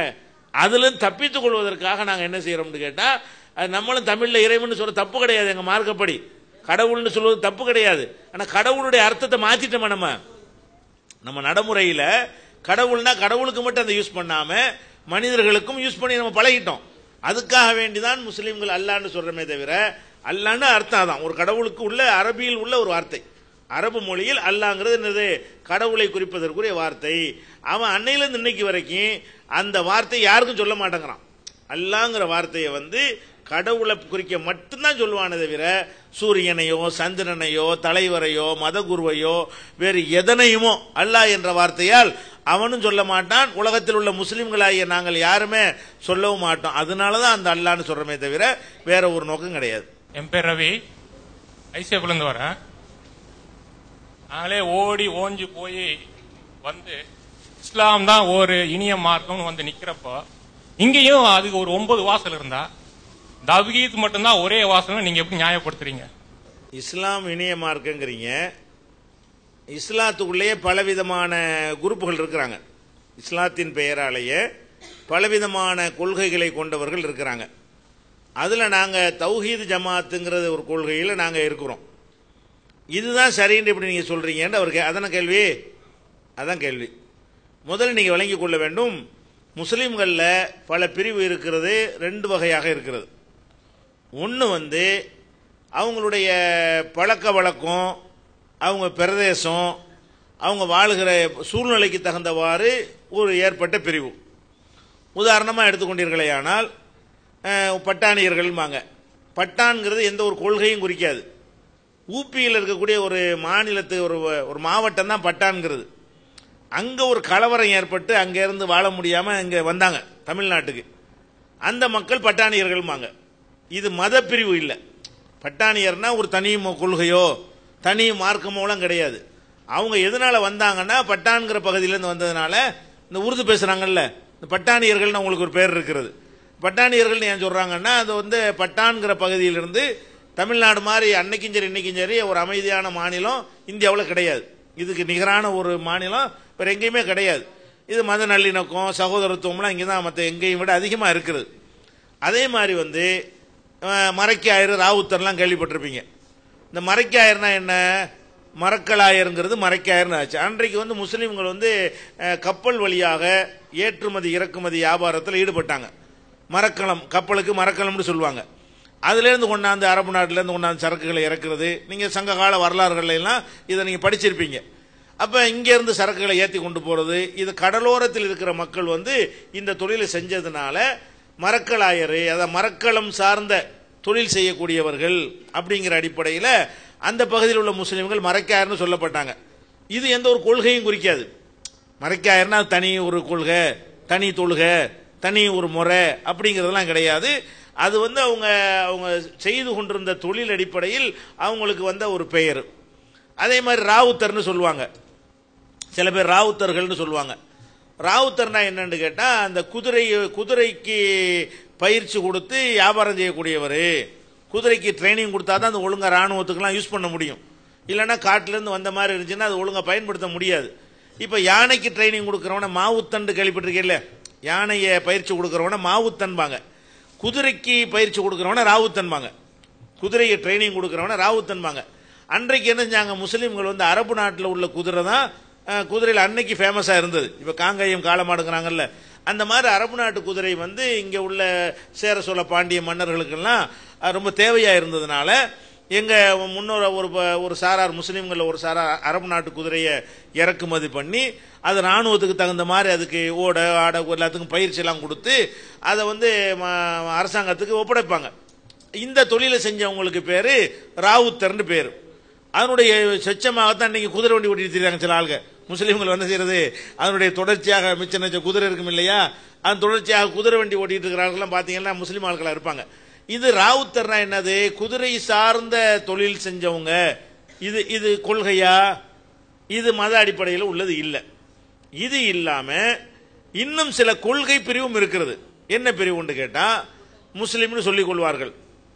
அதிலும் தப்பித்துக் கொள்வதற்காக நாங்கள் என்ன செய்கிறோம்னு கேட்டால் அது நம்மளும் தமிழில் இறைவன் சொல்ல தப்பு கிடையாது எங்கள் மார்க்கப்படி கடவுள்னு சொல்வது தப்பு கிடையாது ஆனால் கடவுளுடைய அர்த்தத்தை மாற்றிட்டோமா நம்ம நம்ம நடைமுறையில் கடவுள்னா கடவுளுக்கு மட்டும் அதை யூஸ் பண்ணாம மனிதர்களுக்கும் யூஸ் பண்ணி நம்ம பழகிட்டோம் அதுக்காக வேண்டிதான் முஸ்லீம்கள் அல்லான்னு சொல்றமே தவிர அல்லான்னு அர்த்தம் அதான் ஒரு கடவுளுக்கு உள்ள அரபியில் உள்ள ஒரு வார்த்தை அரபு மொழியில் அல்லாங்கிறது என்னது கடவுளை குறிப்பதற்குரிய வார்த்தை அவன் அன்னையிலேருந்து இன்னைக்கு வரைக்கும் அந்த வார்த்தை யாருக்கும் சொல்ல மாட்டேங்கிறான் அல்லாங்கிற வார்த்தையை வந்து கடவுளை குறிக்க மட்டும்தான் சொல்லுவானே தவிர சூரியனையோ சந்திரனையோ தலைவரையோ மதகுருவையோ வேறு எதனையுமோ அல்லாஹ் என்ற வார்த்தையால் அவனும் சொல்ல மாட்டான் உலகத்தில் உள்ள முஸ்லிம்களாகிய நாங்கள் யாருமே சொல்லவும் மாட்டோம் அதனால தான் அந்த அல்லான்னு சொல்றமே தவிர வேற ஒரு நோக்கம் கிடையாது என் பேர் ரவி ஐசிஎஃப்லேருந்து வரேன் நாங்களே ஓடி ஓஞ்சி போய் வந்து இஸ்லாம் தான் ஒரு இனிய மார்க்கம்னு வந்து நிக்கிறப்போ இங்கேயும் அதுக்கு ஒரு ஒன்பது வாசல் இருந்தா தவ்கீத் மட்டும்தான் ஒரே வாசல் நீங்க எப்படி நியாயப்படுத்துறீங்க இஸ்லாம் இணைய மார்க்கங்கிறீங்க இஸ்லாத்துக்குள்ளேயே பலவிதமான குரூப்புகள் இருக்கிறாங்க இஸ்லாத்தின் பெயராலேயே பலவிதமான கொள்கைகளை கொண்டவர்கள் இருக்கிறாங்க அதில் நாங்கள் தௌஹீது ஜமாத்துங்கிறது ஒரு கொள்கையில் நாங்கள் இருக்கிறோம் இதுதான் சரின்னு இப்படி நீங்கள் சொல்கிறீங்கன்னு அவருக்கு அதான கேள்வி அதான் கேள்வி முதல்ல நீங்கள் விளங்கிக் கொள்ள வேண்டும் முஸ்லீம்களில் பல பிரிவு இருக்கிறது ரெண்டு வகையாக இருக்கிறது ஒன்று வந்து அவங்களுடைய பழக்க வழக்கம் அவங்க பிரதேசம் அவங்க வாழுகிற சூழ்நிலைக்கு தகுந்தவாறு ஒரு ஏற்பட்ட பிரிவு உதாரணமாக எடுத்துக்கொண்டீர்களேயானால் அஹ், பட்டாணியர்கள்பாங்க பட்டான்கிறது எந்த ஒரு கொள்கையும் குறிக்காது ஊப்பியில் இருக்கக்கூடிய ஒரு மாநிலத்து ஒரு ஒரு மாவட்டம் தான் பட்டான்கிறது அங்கே ஒரு கலவரம் ஏற்பட்டு அங்கேருந்து வாழ முடியாமல் இங்கே வந்தாங்க தமிழ்நாட்டுக்கு அந்த மக்கள் பட்டாணியர்கள்பாங்க இது மத பிரிவு இல்லை பட்டாணியர்னா ஒரு தனி மொ- கொள்கையோ தனி மார்க்கமோலாம் கிடையாது அவங்க எதனால வந்தாங்கன்னா பட்டான்கிற பகுதியிலேருந்து வந்ததுனால இந்த உருது பேசுகிறாங்கல்ல இந்த பட்டாணியர்கள்னு அவங்களுக்கு ஒரு பேர் இருக்கிறது பட்டாணியர்கள் ஏன் சொல்கிறாங்கன்னா அது வந்து பட்டான்கிற பகுதியிலிருந்து தமிழ்நாடு மாதிரி அன்னைக்கும் சரி இன்னைக்கும் சரி ஒரு அமைதியான மாநிலம் இந்தியாவில் கிடையாது இதுக்கு நிகரான ஒரு மாநிலம் வேற எங்கேயுமே கிடையாது இது மத நல்லிணக்கம் சகோதரத்துவம்லாம் இங்கே தான் மற்ற எங்கேயும் விட அதிகமாக இருக்குது அதே மாதிரி வந்து அஹ், மரைக்காயர் ராவுத்தர்லாம் கேள்விப்பட்டிருப்பீங்க இந்த மரைக்காயர்னா என்ன மரக்கலாயருங்கிறது மரைக்காயர்னு ஆச்சு அன்றைக்கு வந்து முஸ்லீம்கள் வந்து அஹ், கப்பல் வழியாக ஏற்றுமதி இறக்குமதி வியாபாரத்தில் ஈடுபட்டாங்க மரக்கலம் கப்பலுக்கு மரக்கலம்னு சொல்லுவாங்க அதுலேருந்து கொண்டாந்து அரபு நாட்டிலேருந்து கொண்டாந்து சரக்குகளை இறக்குறது நீங்கள் சங்ககால வரலாறுகள்ல எல்லாம் இதை நீங்கள் படிச்சிருப்பீங்க அப்போ இங்கேருந்து சரக்குகளை ஏற்றி கொண்டு போகிறது இது கடலோரத்தில் இருக்கிற மக்கள் வந்து இந்த தொழிலை செஞ்சதுனால மரக்கலாயர் அதாவது மரக்கலம் சார்ந்த தொழில் செய்யக்கூடியவர்கள் அப்படிங்கிற அடிப்படையில் அந்த பகுதியில் உள்ள முஸ்லீம்கள் மரக்காயர்னு சொல்லப்பட்டாங்க இது எந்த ஒரு கொள்கையும் குறிக்காது மறைக்காயர்னா அது தனி ஒரு கொள்கை தனி தொழுகை தனி ஒரு முறை அப்படிங்கிறதெல்லாம் கிடையாது அது வந்து அவங்க அவங்க செய்து கொண்டிருந்த தொழில் அடிப்படையில் அவங்களுக்கு வந்த ஒரு பெயர் அதே மாதிரி ராவுத்தர்னு சொல்லுவாங்க சில பேர் ராவுத்தர்கள்னு சொல்லுவாங்க ராவுத்தர்னா என்னன்னு கேட்டால் அந்த குதிரை குதிரைக்கு பயிற்சி கொடுத்து வியாபாரம் செய்யக்கூடியவர் குதிரைக்கு ட்ரைனிங் கொடுத்தா தான் அந்த ஒழுங்கா ராணுவத்துக்கெல்லாம் யூஸ் பண்ண முடியும் இல்லைன்னா காட்டிலேருந்து வந்த மாதிரி இருந்துச்சுன்னா அது ஒழுங்கா பயன்படுத்த முடியாது இப்போ யானைக்கு ட்ரைனிங் கொடுக்குறவன மாவுத்தண்டு கேள்விப்பட்டிருக்கீல்ல யானையை பயிற்சி கொடுக்குறவன மாவுத்தன்பாங்க குதிரைக்கு பயிற்சி கொடுக்குறவன ராவுத்தன்பாங்க குதிரையை ட்ரைனிங் கொடுக்குறவன ராவுத்தன்பாங்க அன்றைக்கு என்ன செஞ்சாங்க முஸ்லீம்கள் வந்து அரபு நாட்டில் உள்ள குதிரை தான் அஹ், குதிரையில் அன்னைக்கு ஃபேமஸாக இருந்தது இப்போ காங்கேயம் காலமாடுங்கிறாங்கல்ல அந்த மாதிரி அரபு நாட்டு குதிரை வந்து இங்கே உள்ள சேர சோழ பாண்டிய மன்னர்களுக்கெல்லாம் அஹ், ரொம்ப தேவையாக இருந்ததுனால எங்கள் முன்னோர் ஒரு ப- ஒரு சாரார் முஸ்லீம்களில் ஒரு சாரார் அரபு நாட்டு குதிரையை இறக்குமதி பண்ணி அது ராணுவத்துக்கு தகுந்த மாதிரி அதுக்கு ஓட ஆட எல்லாத்துக்கும் பயிற்சி எல்லாம் கொடுத்து அதை வந்து ம- அரசாங்கத்துக்கு ஒப்படைப்பாங்க இந்த தொழிலை செஞ்சவங்களுக்கு பேரு ராவுத்தர்னு பேர் அதனுடைய சொச்சமாகத்தான் இன்னைக்கு குதிரை வண்டி ஓட்டிட்டு தெரியாங்க சில ஆளுங்க முஸ்லீம்கள் வந்து செய்யறது அதனுடைய தொடர்ச்சியாக மிச்ச நெச்ச குதிரை இருக்கும் இல்லையா அந்த தொடர்ச்சியாக குதிரை வண்டி ஓட்டிட்டு இருக்கிறாங்கலாம் பார்த்தீங்கன்னா முஸ்லீம் ஆட்களா இருப்பாங்க இது ராவுத்தர்னா என்னது குதிரை சார்ந்த தொழில் செஞ்சவங்க இது இது கொள்கையா இது மத அடிப்படையில் உள்ளது இல்லை இது இல்லாம இன்னும் சில கொள்கை பிரிவும் இருக்கிறது என்ன பிரிவுன்னு கேட்டா முஸ்லீம்னு சொல்லிக் கொள்வார்கள்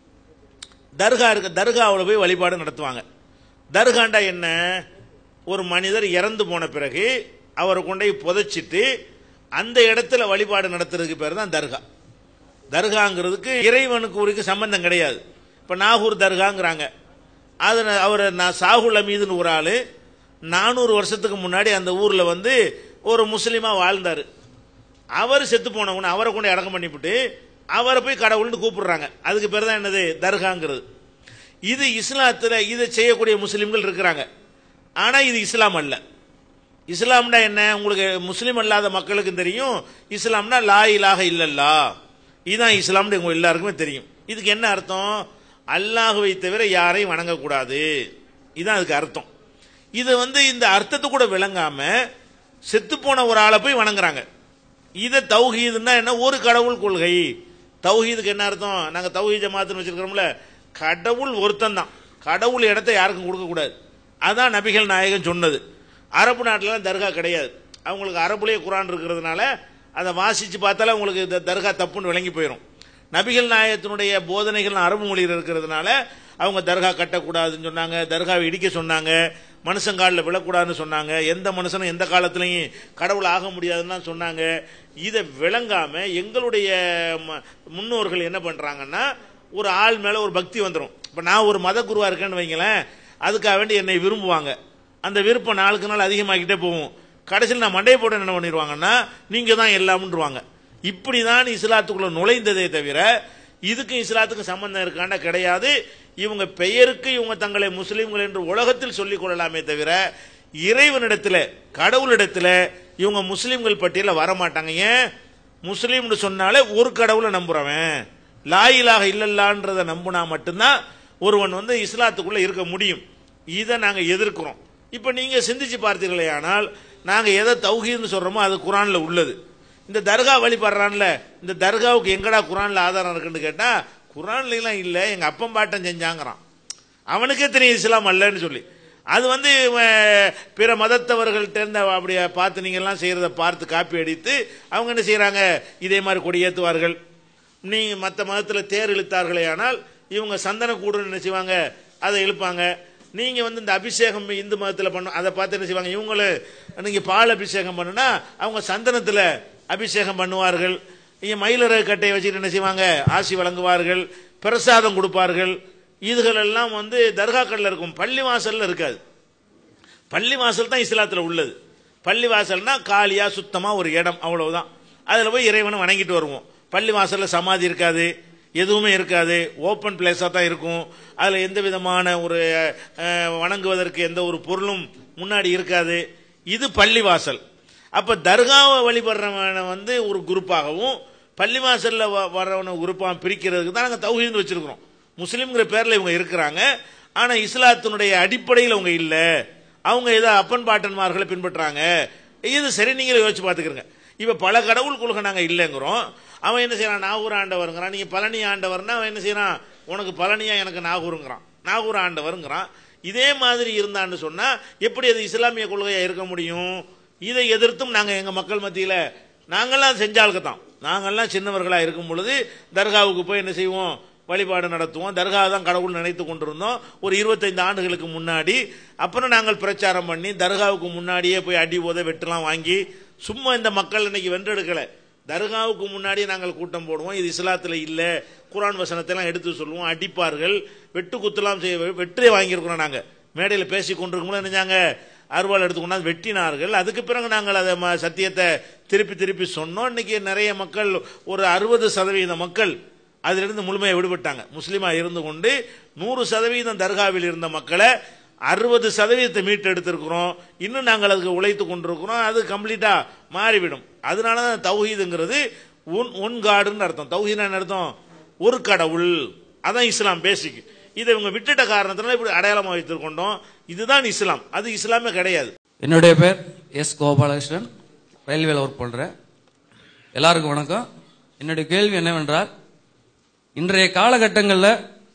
தர்கா இருக்க தர்காவில் போய் வழிபாடு நடத்துவாங்க தர்காண்டா என்ன ஒரு மனிதர் இறந்து போன பிறகு அவரை கொண்டு போய் புதைச்சிட்டு அந்த இடத்துல வழிபாடு நடத்துறதுக்கு பேர் தான் தர்கா தர்காங்கிறதுக்கு இறைவனுக்கு ஊருக்கு சம்பந்தம் கிடையாது இப்போ நாகூர் தர்காங்கிறாங்க அது அவர் நான் சாகுல் அமீதுன்னு ஒரு ஆள் நானூறு வருஷத்துக்கு முன்னாடி அந்த ஊரில் வந்து ஒரு முஸ்லீமாக வாழ்ந்தார் அவர் செத்து போனவன அவரை கொண்டு அடக்கம் பண்ணிவிட்டு அவரை போய் கடவுள்னு கூப்பிடுறாங்க அதுக்கு பேர் தான் என்னது தர்காங்கிறது இது இஸ்லாத்தில் இதை செய்யக்கூடிய முஸ்லீம்கள் இருக்கிறாங்க ஆனால் இது இஸ்லாம் அல்ல இஸ்லாம்னா என்ன உங்களுக்கு முஸ்லீம் அல்லாத மக்களுக்கு தெரியும் இஸ்லாம்னா லா இலாக இல்லல்லா இதுதான் இஸ்லாம்னு உங்க எல்லாருக்குமே தெரியும் இதுக்கு என்ன அர்த்தம் அல்லாஹுவை தவிர யாரையும் வணங்கக்கூடாது இதுதான் அதுக்கு அர்த்தம் இது வந்து இந்த அர்த்தத்தை கூட விளங்காம செத்து போன ஒரு ஆளை போய் வணங்குறாங்க இதை தௌஹீதுன்னா என்ன ஒரு கடவுள் கொள்கை தௌஹீதுக்கு என்ன அர்த்தம் நாங்க தௌஹீத் ஜமாத்துன்னு வச்சிருக்கிறோம்ல கடவுள் ஒருத்தன் தான் கடவுள் இடத்த யாருக்கும் கொடுக்கக்கூடாது அதான் நபிகள் நாயகன் சொன்னது அரபு நாட்டிலலாம் தர்கா கிடையாது அவங்களுக்கு அரபுலேயே குரான் இருக்கிறதுனால அதை வாசித்து பார்த்தாலே உங்களுக்கு இந்த தர்கா தப்புன்னு விளங்கி போயிடும் நபிகள் நாயகத்தினுடைய போதனைகள் அரபு மொழியில் இருக்கிறதுனால அவங்க தர்கா கட்டக்கூடாதுன்னு சொன்னாங்க தர்காவை இடிக்க சொன்னாங்க மனுஷங்காலில் விழக்கூடாதுன்னு சொன்னாங்க எந்த மனுஷனும் எந்த காலத்துலையும் கடவுள் ஆக முடியாதுன்னு தான் சொன்னாங்க இதை விளங்காம எங்களுடைய ம- முன்னோர்கள் என்ன பண்றாங்கன்னா ஒரு ஆள் மேல ஒரு பக்தி வந்துடும் இப்போ நான் ஒரு மத குருவா இருக்கேன்னு வைங்களேன் அதுக்காக வேண்டி என்னை விரும்புவாங்க அந்த விருப்பம் நாளுக்கு நாள் அதிகமாகிட்டே போகும் கடைசியில் நான் மண்டையை போட்டு என்ன பண்ணிடுவாங்கன்னா நீங்க தான் எல்லாம்ன்றவாங்க இப்படிதான் இஸ்லாத்துக்குள்ள நுழைந்ததே தவிர இதுக்கும் இஸ்லாத்துக்கும் சம்பந்தம் இருக்காண்டா கிடையாது இவங்க பெயருக்கு இவங்க தங்களை முஸ்லீம்கள் என்று உலகத்தில் சொல்லிக் கொள்ளலாமே தவிர இறைவனிடத்துல கடவுளிடத்துல இவங்க முஸ்லீம்கள் பட்டியலில் வர மாட்டாங்க ஏன் முஸ்லீம்னு சொன்னாலே ஒரு கடவுளை நம்புறவன் லாயிலாக இல்லல்லான்றத நம்புனா மட்டும்தான் ஒருவன் வந்து இஸ்லாத்துக்குள்ள இருக்க முடியும் இதை நாங்க எதிர்க்கிறோம் இப்ப நீங்க சிந்திச்சு பார்த்தீர்களே ஆனால் நாங்க எதை தௌஹீதுன்னு சொல்றோமோ அது குரான்ல உள்ளது இந்த தர்கா வழிபடுறான்ல இந்த தர்காவுக்கு எங்கடா குரான்ல ஆதாரம் இருக்குன்னு கேட்டா குரான்ல எல்லாம் இல்ல எங்க அப்பன் பாட்டன் செஞ்சாங்கிறான் அவனுக்கே தெரியும் இஸ்லாம் அல்லன்னு சொல்லி அது வந்து இவன் பிற மதத்தவர்கள்ட்ட இருந்து அப்படி பார்த்து நீங்க எல்லாம் செய்யறத பார்த்து காப்பி அடித்து அவங்க என்ன செய்யறாங்க இதே மாதிரி கொடியேற்றுவார்கள் நீங்க மற்ற மதத்துல தேர் இழுத்தார்களே ஆனால் இவங்க சந்தன கூடுன்னு என்ன செய்வாங்க அதை இழுப்பாங்க நீங்க வந்து இந்த அபிஷேகம் இந்து மதத்துல பண்ண அதை பார்த்து என்ன செய்வாங்க இவங்களும் நீங்க பால் அபிஷேகம் பண்ணுனா அவங்க சந்தனத்துல அபிஷேகம் பண்ணுவார்கள் இங்க மயிலற கட்டையை வச்சுட்டு என்ன செய்வாங்க ஆசி வழங்குவார்கள் பிரசாதம் கொடுப்பார்கள் இதுகள் எல்லாம் வந்து தர்காக்கள்ல இருக்கும் பள்ளி வாசல்ல இருக்காது பள்ளி வாசல் தான் இஸ்லாத்துல உள்ளது பள்ளி வாசல்னா காலியா சுத்தமா ஒரு இடம் அவ்வளவுதான் அதுல போய் இறைவனை வணங்கிட்டு வருவோம் பள்ளி வாசல்ல சமாதி இருக்காது எதுவுமே இருக்காது ஓப்பன் பிளேஸா தான் இருக்கும் அதுல எந்த விதமான ஒரு அஹ், வணங்குவதற்கு எந்த ஒரு பொருளும் முன்னாடி இருக்காது இது பள்ளி வாசல் அப்ப தர்காவை வழிபடுறவனை வந்து ஒரு குரூப்பாகவும் பள்ளிவாசல்ல வ- வர்றவனை குரூப்பாக பிரிக்கிறதுக்கு தான் நாங்கள் தௌஹீதுன்னு வச்சிருக்கிறோம் முஸ்லீம்ங்கிற பேர்ல இவங்க இருக்கிறாங்க ஆனா இஸ்லாத்தினுடைய அடிப்படையில் அவங்க இல்ல அவங்க ஏதோ அப்பன் பாட்டன்மார்களை பின்பற்றுறாங்க இது சரி நீங்களே யோசிச்சு பார்த்துக்கிறங்க இப்ப பல கடவுள் கொள்கை நாங்க இல்லைங்கிறோம் அவன் என்ன செய்யறான் நாகூர் ஆண்டவருங்கிறான் நீங்க பழனி ஆண்டவர்னா அவன் என்ன செய்யறான் உனக்கு பழனியா எனக்கு நாகூருங்கிறான் நாகூர் ஆண்டவருங்கிறான் இதே மாதிரி இருந்தான்னு சொன்னா எப்படி அது இஸ்லாமிய கொள்கையா இருக்க முடியும் இதை எதிர்த்தும் நாங்க எங்க மக்கள் மத்தியில நாங்கெல்லாம் செஞ்சாளுக்கு தான் நாங்கெல்லாம் சின்னவர்களா இருக்கும் பொழுது தர்காவுக்கு போய் என்ன செய்வோம் வழிபாடு நடத்துவோம் தர்கா தான் கடவுள் நினைத்து கொண்டிருந்தோம் ஒரு இருபத்தைந்து ஆண்டுகளுக்கு முன்னாடி அப்புறம் நாங்கள் பிரச்சாரம் பண்ணி தர்காவுக்கு முன்னாடியே போய் அடி போதை வெட்டுலாம் வாங்கி சும்மா இந்த மக்கள் இன்னைக்கு வென்றெடுக்கல தர்காவுக்கு முன்னாடி நாங்கள் கூட்டம் போடுவோம் இது இஸ்லாத்துல இல்ல குரான் வசனத்தை எல்லாம் எடுத்து சொல்லுவோம் அடிப்பார்கள் வெட்டு குத்துலாம் செய்ய வெற்றே வாங்கியிருக்கிறோம் நாங்க மேடையில் பேசி கொண்டிருக்கும் நினைச்சாங்க அருவாள் எடுத்து கொண்டாந்து வெட்டினார்கள் அதுக்கு பிறகு நாங்கள் அதை ம- சத்தியத்தை திருப்பி திருப்பி சொன்னோம் இன்னைக்கு நிறைய மக்கள் ஒரு அறுபது சதவீத மக்கள் அதிலிருந்து முழுமையாக விடுபட்டாங்க முஸ்லீமா இருந்து கொண்டு நூறு சதவீதம் தர்காவில் இருந்த மக்களை அறுபது சதவீதத்தை மீட்டு எடுத்திருக்கிறோம் இன்னும் நாங்கள் அதுக்கு உழைத்து கொண்டிருக்கிறோம் அது கம்ப்ளீட்டா மாறிவிடும் அதனால தான் தௌஹீதுங்கிறது ஒன் ஒன் காடுன்னு அர்த்தம் தௌஹீதுன்னு என்ன அர்த்தம் ஒரு கடவுள் அதான் இஸ்லாம் பேசிக் இதை இவங்க விட்டுட்ட காரணத்தினால இப்படி அடையாளமாக வைத்திருக்கொண்டோம் இதுதான் இஸ்லாம் அது இஸ்லாமே கிடையாது என்னுடைய பேர் எஸ் கோபாலகிருஷ்ணன் ரயில்வேல ஒர்க் பண்றேன் எல்லாருக்கும் வணக்கம் என்னுடைய கேள்வி என்னவென்றால் இன்றைய காலகட்டங்களில்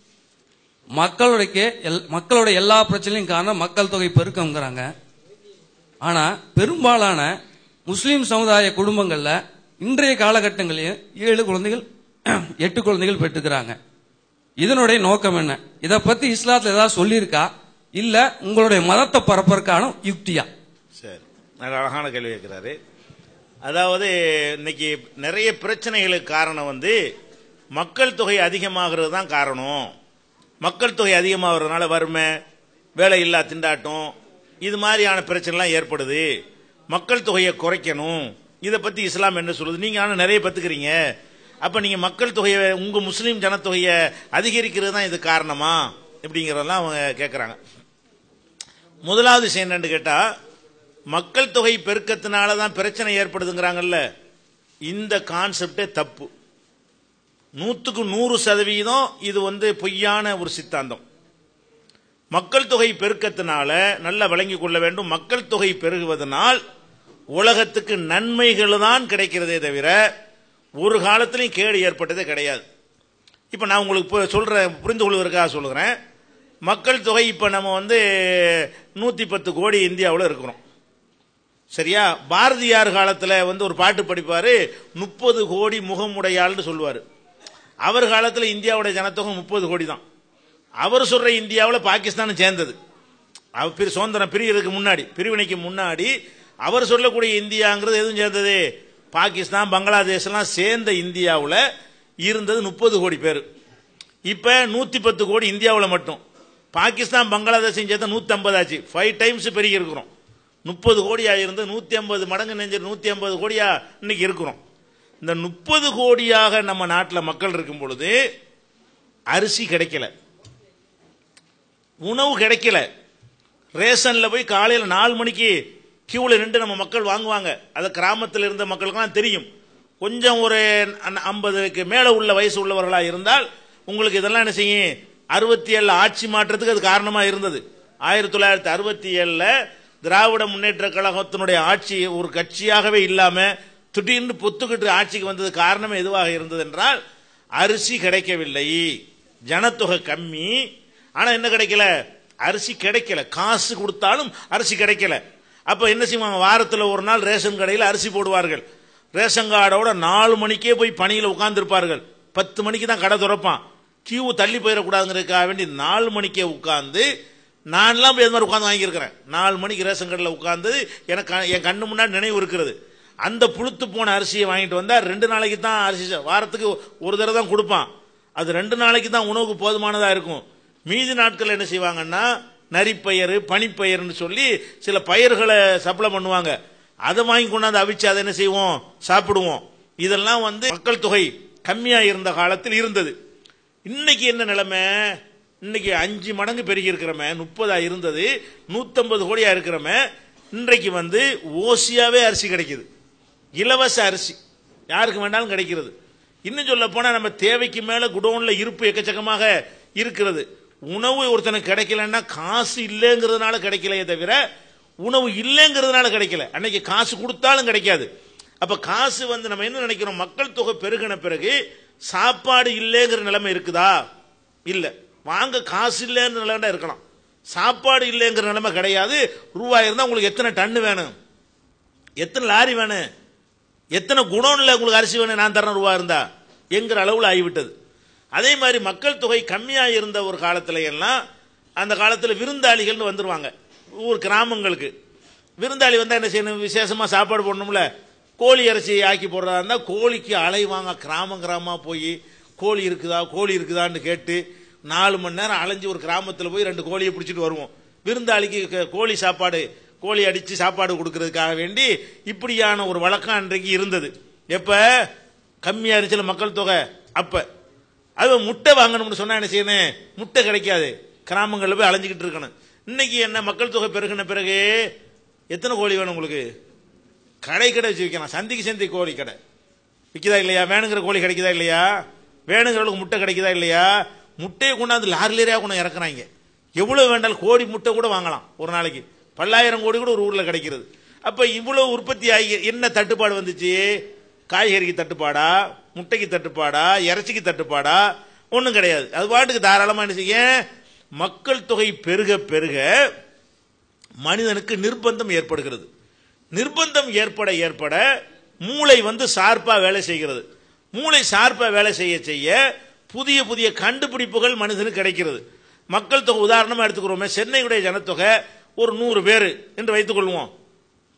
மக்களுடைய எல்- மக்களோட எல்லா பிரச்சனையும் காரணம் மக்கள் தொகை பெருக்கம்ங்கிறாங்க ஆனா பெரும்பாலான முஸ்லிம் சமுதாய குடும்பங்கள்ல இன்றைய காலகட்டங்களில் ஏழு குழந்தைகள் எட்டு குழந்தைகள் பெற்றுக்கிறாங்க இதனுடைய நோக்கம் என்ன இத பத்தி இஸ்லாத்துல ஏதாவது சொல்லியிருக்கா இல்ல உங்களுடைய மதத்தை பரப்பதற்கான யுக்தியா சரி நல்ல அழகான கேள்வி கேட்கிறாரு அதாவது இன்னைக்கு நிறைய பிரச்சனைகளுக்கு காரணம் வந்து மக்கள் தொகை அதிகமாகிறது தான் காரணம் மக்கள் தொகை அதிகமாகிறதுனால வறுமை வேலை இல்லா திண்டாட்டம் இது மாதிரியான பிரச்சனைலாம் ஏற்படுது மக்கள் தொகையை குறைக்கணும் இதை பத்தி இஸ்லாம் என்ன சொல்லுது நீங்க ஆனால் நிறைய பத்துக்கிறீங்க அப்ப நீங்க மக்கள் தொகையை உங்க முஸ்லீம் ஜனத்தொகையை அதிகரிக்கிறது தான் இது காரணமா இப்படிங்கிறதெல்லாம் அவங்க கேட்குறாங்க முதலாவது விஷயம் என்னன்னு கேட்டா மக்கள் தொகை பெருக்கத்தினால தான் பிரச்சனை ஏற்படுதுங்கிறாங்கல்ல இந்த கான்செப்டே தப்பு நூற்றுக்கு நூறு சதவீதம் இது வந்து பொய்யான ஒரு சித்தாந்தம் மக்கள் தொகை பெருக்கத்தினால நல்லா விளங்கிக் கொள்ள வேண்டும் மக்கள் தொகை பெருகுவதனால் உலகத்துக்கு நன்மைகள் தான் கிடைக்கிறதே தவிர ஒரு காலத்திலையும் கேடு ஏற்பட்டதே கிடையாது இப்போ நான் உங்களுக்கு இப்போ சொல்கிறேன் புரிந்து கொள்வதற்காக சொல்லுகிறேன் மக்கள் தொகை இப்போ நம்ம வந்து நூற்றி பத்து கோடி இந்தியாவில் இருக்கிறோம் சரியா பாரதியார் காலத்தில் வந்து ஒரு பாட்டு படிப்பார் முப்பது கோடி முகமுடையாள்னு சொல்லுவார் அவர் காலத்தில் இந்தியாவுடைய ஜனத்தொகை முப்பது கோடி தான் அவர் சொல்ற இந்தியாவில் பாகிஸ்தான் சேர்ந்தது அவர் பிரி சுதந்திரம் பிரியறதுக்கு முன்னாடி பிரிவினைக்கு முன்னாடி அவர் சொல்லக்கூடிய இந்தியாங்கிறது எதுவும் சேர்ந்தது பாகிஸ்தான் பங்களாதேஷ்லாம் சேர்ந்த இந்தியாவில் இருந்தது முப்பது கோடி பேர் இப்போ நூற்றி பத்து கோடி இந்தியாவில் மட்டும் பாகிஸ்தான் பங்களாதேஷையும் சேர்த்து நூற்றி ஐம்பது ஆச்சு ஃபைவ் டைம்ஸ் பெருகி இருக்கிறோம் முப்பது கோடியா இருந்து நூற்றி ஐம்பது மடங்கு நெஞ்சு நூற்றி ஐம்பது கோடியா இன்னைக்கு இருக்கிறோம் இந்த முப்பது கோடியாக நம்ம நாட்டில் மக்கள் இருக்கும் பொழுது அரிசி கிடைக்கல உணவு கிடைக்கல ரேஷன்ல போய் காலையில் நாலு மணிக்கு கியூல நின்று நம்ம மக்கள் வாங்குவாங்க அது கிராமத்தில் இருந்த மக்களுக்கெல்லாம் தெரியும் கொஞ்சம் ஒரு ஐம்பதுக்கு மேலே உள்ள வயசு உள்ளவர்களாக இருந்தால் உங்களுக்கு இதெல்லாம் என்ன செய்யும் அறுபத்தி ஏழில் ஆட்சி மாற்றத்துக்கு அது காரணமாக இருந்தது ஆயிரத்தி தொள்ளாயிரத்தி அறுபத்தி ஏழில் திராவிட முன்னேற்ற கழகத்தினுடைய ஆட்சி ஒரு கட்சியாகவே இல்லாமல் திடீர்னு பொத்துக்கிட்டு ஆட்சிக்கு வந்தது காரணமே எதுவாக இருந்தது என்றால் அரிசி கிடைக்கவில்லை ஜனத்தொகை கம்மி ஆனா என்ன கிடைக்கல அரிசி கிடைக்கல காசு கொடுத்தாலும் அரிசி கிடைக்கல அப்ப என்ன செய்வாங்க வாரத்துல ஒரு நாள் ரேஷன் கடையில் அரிசி போடுவார்கள் ரேஷன் கார்டோட நாலு மணிக்கே போய் பணியில் உட்கார்ந்துருப்பார்கள் பத்து மணிக்கு தான் கடை திறப்பான் கியூ தள்ளி போயிடக்கூடாதுங்கிறதுக்காக வேண்டி நாலு மணிக்கே உட்கார்ந்து நான்லாம் போய் இது மாதிரி உட்காந்து வாங்கியிருக்கிறேன் நாலு மணிக்கு ரேஷன் கடையில் உட்கார்ந்து எனக்கு என் கண்ணு முன்னாடி நினைவு இருக்கிறது அந்த புழுத்து போன அரிசியை வாங்கிட்டு வந்தா ரெண்டு நாளைக்கு தான் அரிசி வாரத்துக்கு ஒரு தடவை தான் கொடுப்பான் அது ரெண்டு நாளைக்கு தான் உணவுக்கு போதுமானதா இருக்கும் மீதி நாட்கள் என்ன செய்வாங்கன்னா நரிப்பயிறு பனிப்பயிர்னு சொல்லி சில பயிர்களை சப்ளை பண்ணுவாங்க அதை வாங்கி கொண்டாந்து அவிச்சு அதை என்ன செய்வோம் சாப்பிடுவோம் இதெல்லாம் வந்து மக்கள் தொகை கம்மியா இருந்த காலத்தில் இருந்தது இன்னைக்கு என்ன நிலைமை இன்னைக்கு அஞ்சு மடங்கு பெருகி இருக்கிறமே முப்பதா இருந்தது நூத்தம்பது கோடியா இருக்கிறமே இன்றைக்கு வந்து ஓசியாவே அரிசி கிடைக்குது இலவச அரிசி யாருக்கு வேண்டாலும் கிடைக்கிறது இன்னும் சொல்ல போனா நம்ம தேவைக்கு மேல குடோன்ல இருப்பு எக்கச்சக்கமாக இருக்கிறது உணவு ஒருத்தனுக்கு கிடைக்கலன்னா காசு இல்லைங்கிறதுனால கிடைக்கலையே தவிர உணவு இல்லைங்கிறதுனால கிடைக்கல அன்னைக்கு காசு கொடுத்தாலும் கிடைக்காது அப்ப காசு வந்து நம்ம என்ன நினைக்கிறோம் மக்கள் தொகை பெருகின பிறகு சாப்பாடு இல்லைங்கிற நிலைமை இருக்குதா இல்ல வாங்க காசு இல்லைங்கிற நிலைமை இருக்கலாம் சாப்பாடு இல்லைங்கிற நிலைமை கிடையாது ரூபாய் இருந்தா உங்களுக்கு எத்தனை டன்னு வேணும் எத்தனை லாரி வேணும் எத்தனை குடோன்ல உங்களுக்கு அரிசி வேணும் நான் தரேன் ரூபா இருந்தா என்கிற அளவில் ஆகிவிட்டது அதே மாதிரி மக்கள் தொகை கம்மியாக இருந்த ஒரு காலத்துல எல்லாம் அந்த காலத்தில் விருந்தாளிகள்னு வந்துருவாங்க ஊர் கிராமங்களுக்கு விருந்தாளி வந்தால் என்ன செய்யணும் விசேஷமாக சாப்பாடு போடணும்ல கோழி இறைச்சி ஆக்கி போடுறதா இருந்தால் கோழிக்கு அலைவாங்க கிராமம் கிராமமாக போய் கோழி இருக்குதா கோழி இருக்குதான்னு கேட்டு நாலு மணி நேரம் அலைஞ்சு ஒரு கிராமத்தில் போய் ரெண்டு கோழியை பிடிச்சிட்டு வருவோம் விருந்தாளிக்கு க- கோழி சாப்பாடு கோழி அடித்து சாப்பாடு கொடுக்கறதுக்காக வேண்டி இப்படியான ஒரு வழக்கம் அன்றைக்கு இருந்தது எப்ப கம்மியா இருந்துச்சுல மக்கள் தொகை அப்ப அது முட்டை வாங்கணும்னு சொன்னா என்ன செய்யணும் முட்டை கிடைக்காது கிராமங்களில் போய் அலைஞ்சிக்கிட்டு இருக்கணும் இன்னைக்கு என்ன மக்கள் தொகை பெருகின பிறகு எத்தனை கோழி வேணும் உங்களுக்கு கடை கடை வச்சு விற்கலாம் சந்திக்கு சந்தி கோழி கடை விற்குதா இல்லையா வேணுங்கிற கோழி கிடைக்குதா இல்லையா வேணுங்கிறவங்களுக்கு முட்டை கிடைக்குதா இல்லையா முட்டையை கொண்டாந்து லாரிலேயே கொண்டு இறக்குறாங்க எவ்வளவு வேண்டாலும் கோடி முட்டை கூட வாங்கலாம் ஒரு நாளைக்கு பல்லாயிரம் கோடி கூட ஒரு ஊர்ல கிடைக்கிறது அப்ப இவ்வளவு உற்பத்தி ஆகி என்ன தட்டுப்பாடு வந்துச்சு காய்கறிக்கு தட்டுப்பாடா முட்டைக்கு தட்டுப்பாடா இறைச்சிக்கு தட்டுப்பாடா ஒன்றும் கிடையாது அது பாட்டுக்கு தாராளமா என்ன செய்ய மக்கள் தொகை பெருக பெருக மனிதனுக்கு நிர்பந்தம் ஏற்படுகிறது நிர்பந்தம் ஏற்பட ஏற்பட மூளை வந்து சார்பா வேலை செய்கிறது மூளை சார்பா வேலை செய்ய செய்ய புதிய புதிய கண்டுபிடிப்புகள் மனிதனுக்கு கிடைக்கிறது மக்கள் தொகை உதாரணமா எடுத்துக்கிறோமே சென்னையுடைய ஜனத்தொகை ஒரு நூறு பேர் என்று வைத்துக் கொள்வோம்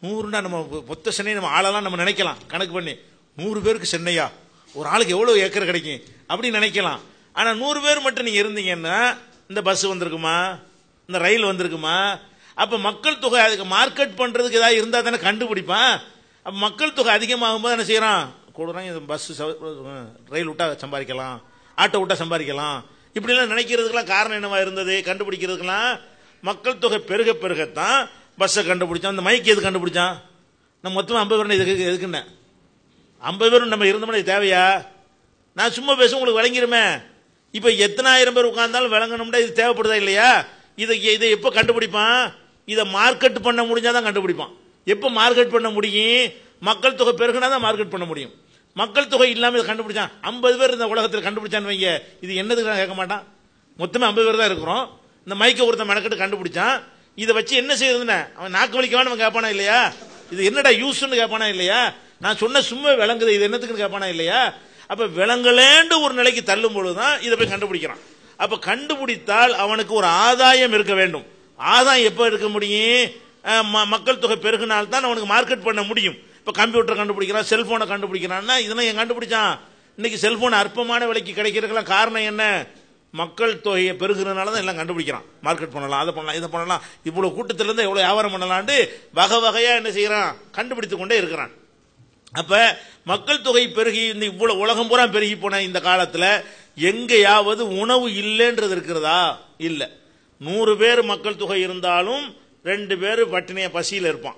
நூறுனா நம்ம மொத்த சென்னை நம்ம ஆளெல்லாம் நம்ம நினைக்கலாம் கணக்கு பண்ணி நூறு பேருக்கு சென்னையா ஒரு ஆளுக்கு எவ்வளோ ஏக்கர் கிடைக்கும் அப்படின்னு நினைக்கலாம் ஆனால் நூறு பேர் மட்டும் நீங்கள் இருந்தீங்கன்னா இந்த பஸ் வந்திருக்குமா இந்த ரயில் வந்திருக்குமா அப்போ மக்கள் தொகை அதுக்கு மார்க்கெட் பண்ணுறதுக்கு ஏதாவது இருந்தால் தானே கண்டுபிடிப்பான் அப்போ மக்கள் தொகை அதிகமாகும் போது என்ன செய்யறான் கூடுறாங்க இது பஸ் ரயில் விட்டா சம்பாதிக்கலாம் ஆட்டோ விட்டா சம்பாதிக்கலாம் இப்படிலாம் நினைக்கிறதுக்கெல்லாம் காரணம் என்னவா இருந்தது கண்டுபிடிக்கிறதுக்கெல்லாம் மக்கள் தொகை பெருக பெருகத்தான் பஸ்ஸை கண்டுபிடிச்சான் அந்த மைக் எது கண்டுபிடிச்சான் நம்ம மொத்தமாக ஐம்பது பேர் இதுக்கு எதுக்குன்னு ஐம்பது பேரும் நம்ம இருந்தோம்னா இது தேவையா நான் சும்மா பேச உங்களுக்கு விளங்கிருமே இப்போ எத்தனாயிரம் பேர் உட்கார்ந்தாலும் விளங்கணும்னா இது தேவைப்படுதா இல்லையா இதை இதை எப்போ கண்டுபிடிப்பான் இதை மார்க்கெட் பண்ண முடிஞ்சாதான் கண்டுபிடிப்பான் எப்போ மார்க்கெட் பண்ண முடியும் மக்கள் தொகை பெருகினா தான் மார்க்கெட் பண்ண முடியும் மக்கள் தொகை இல்லாமல் இதை கண்டுபிடிச்சான் ஐம்பது பேர் இந்த உலகத்தில் கண்டுபிடிச்சான்னு வைங்க இது என்னதுக்கு கேட்க மாட்டான் மொத்தமே ஐம்பது பேர் தான் இருக்கிறோம் இந்த மைக்கை ஒருத்தன் மெனக்கெட்டு கண்டுபிடிச்சான் இதை வச்சு என்ன செய்யறதுன்னு அவன் நாக்கு வலிக்கவான்னு அவன் கேட்பானா இல்லையா இது என்னடா யூஸ்னு கேட்பானா இல்லையா நான் சொன்ன சும்மா விளங்குது இது என்னத்துக்குன்னு கேட்பானா இல்லையா அப்ப விளங்கலேண்டு ஒரு நிலைக்கு தள்ளும் பொழுதுதான் இதை போய் கண்டுபிடிக்கிறான் அப்ப கண்டுபிடித்தால் அவனுக்கு ஒரு ஆதாயம் இருக்க வேண்டும் ஆதாயம் எப்ப இருக்க முடியும் அஹ் ம- மக்கள் தொகை பெருகினால் தான் அவனுக்கு மார்க்கெட் பண்ண முடியும் இப்ப கம்ப்யூட்டர் கண்டுபிடிக்கிறான் செல்போனை கண்டுபிடிக்கிறான்னா இதெல்லாம் என் கண்டுபிடிச்சான் இன்னைக்கு செல்போன் அற்பமான விலைக்கு கிடைக்கிறதுக்கெல்லாம் காரணம் என்ன மக்கள் தொகையை பெருகிறதுனால தான் எல்லாம் கண்டுபிடிக்கிறான் மார்க்கெட் பண்ணலாம் அதை பண்ணலாம் இதை பண்ணலாம் இவ்வளவு கூட்டத்திலிருந்து எவ்வளவு வியாபாரம் பண்ணலாம்னு வகை வகையா என்ன செய்யறான் கண்டுபிடித்து கொண்டே இருக்கிறான் அப்ப மக்கள் தொகை பெருகி இந்த இவ்வளவு உலகம் பூரா பெருகி போன இந்த காலத்துல எங்கேயாவது உணவு இல்லைன்றது இருக்கிறதா இல்ல நூறு பேர் மக்கள் தொகை இருந்தாலும் ரெண்டு பேர் பட்டினிய பசியில் இருப்பான்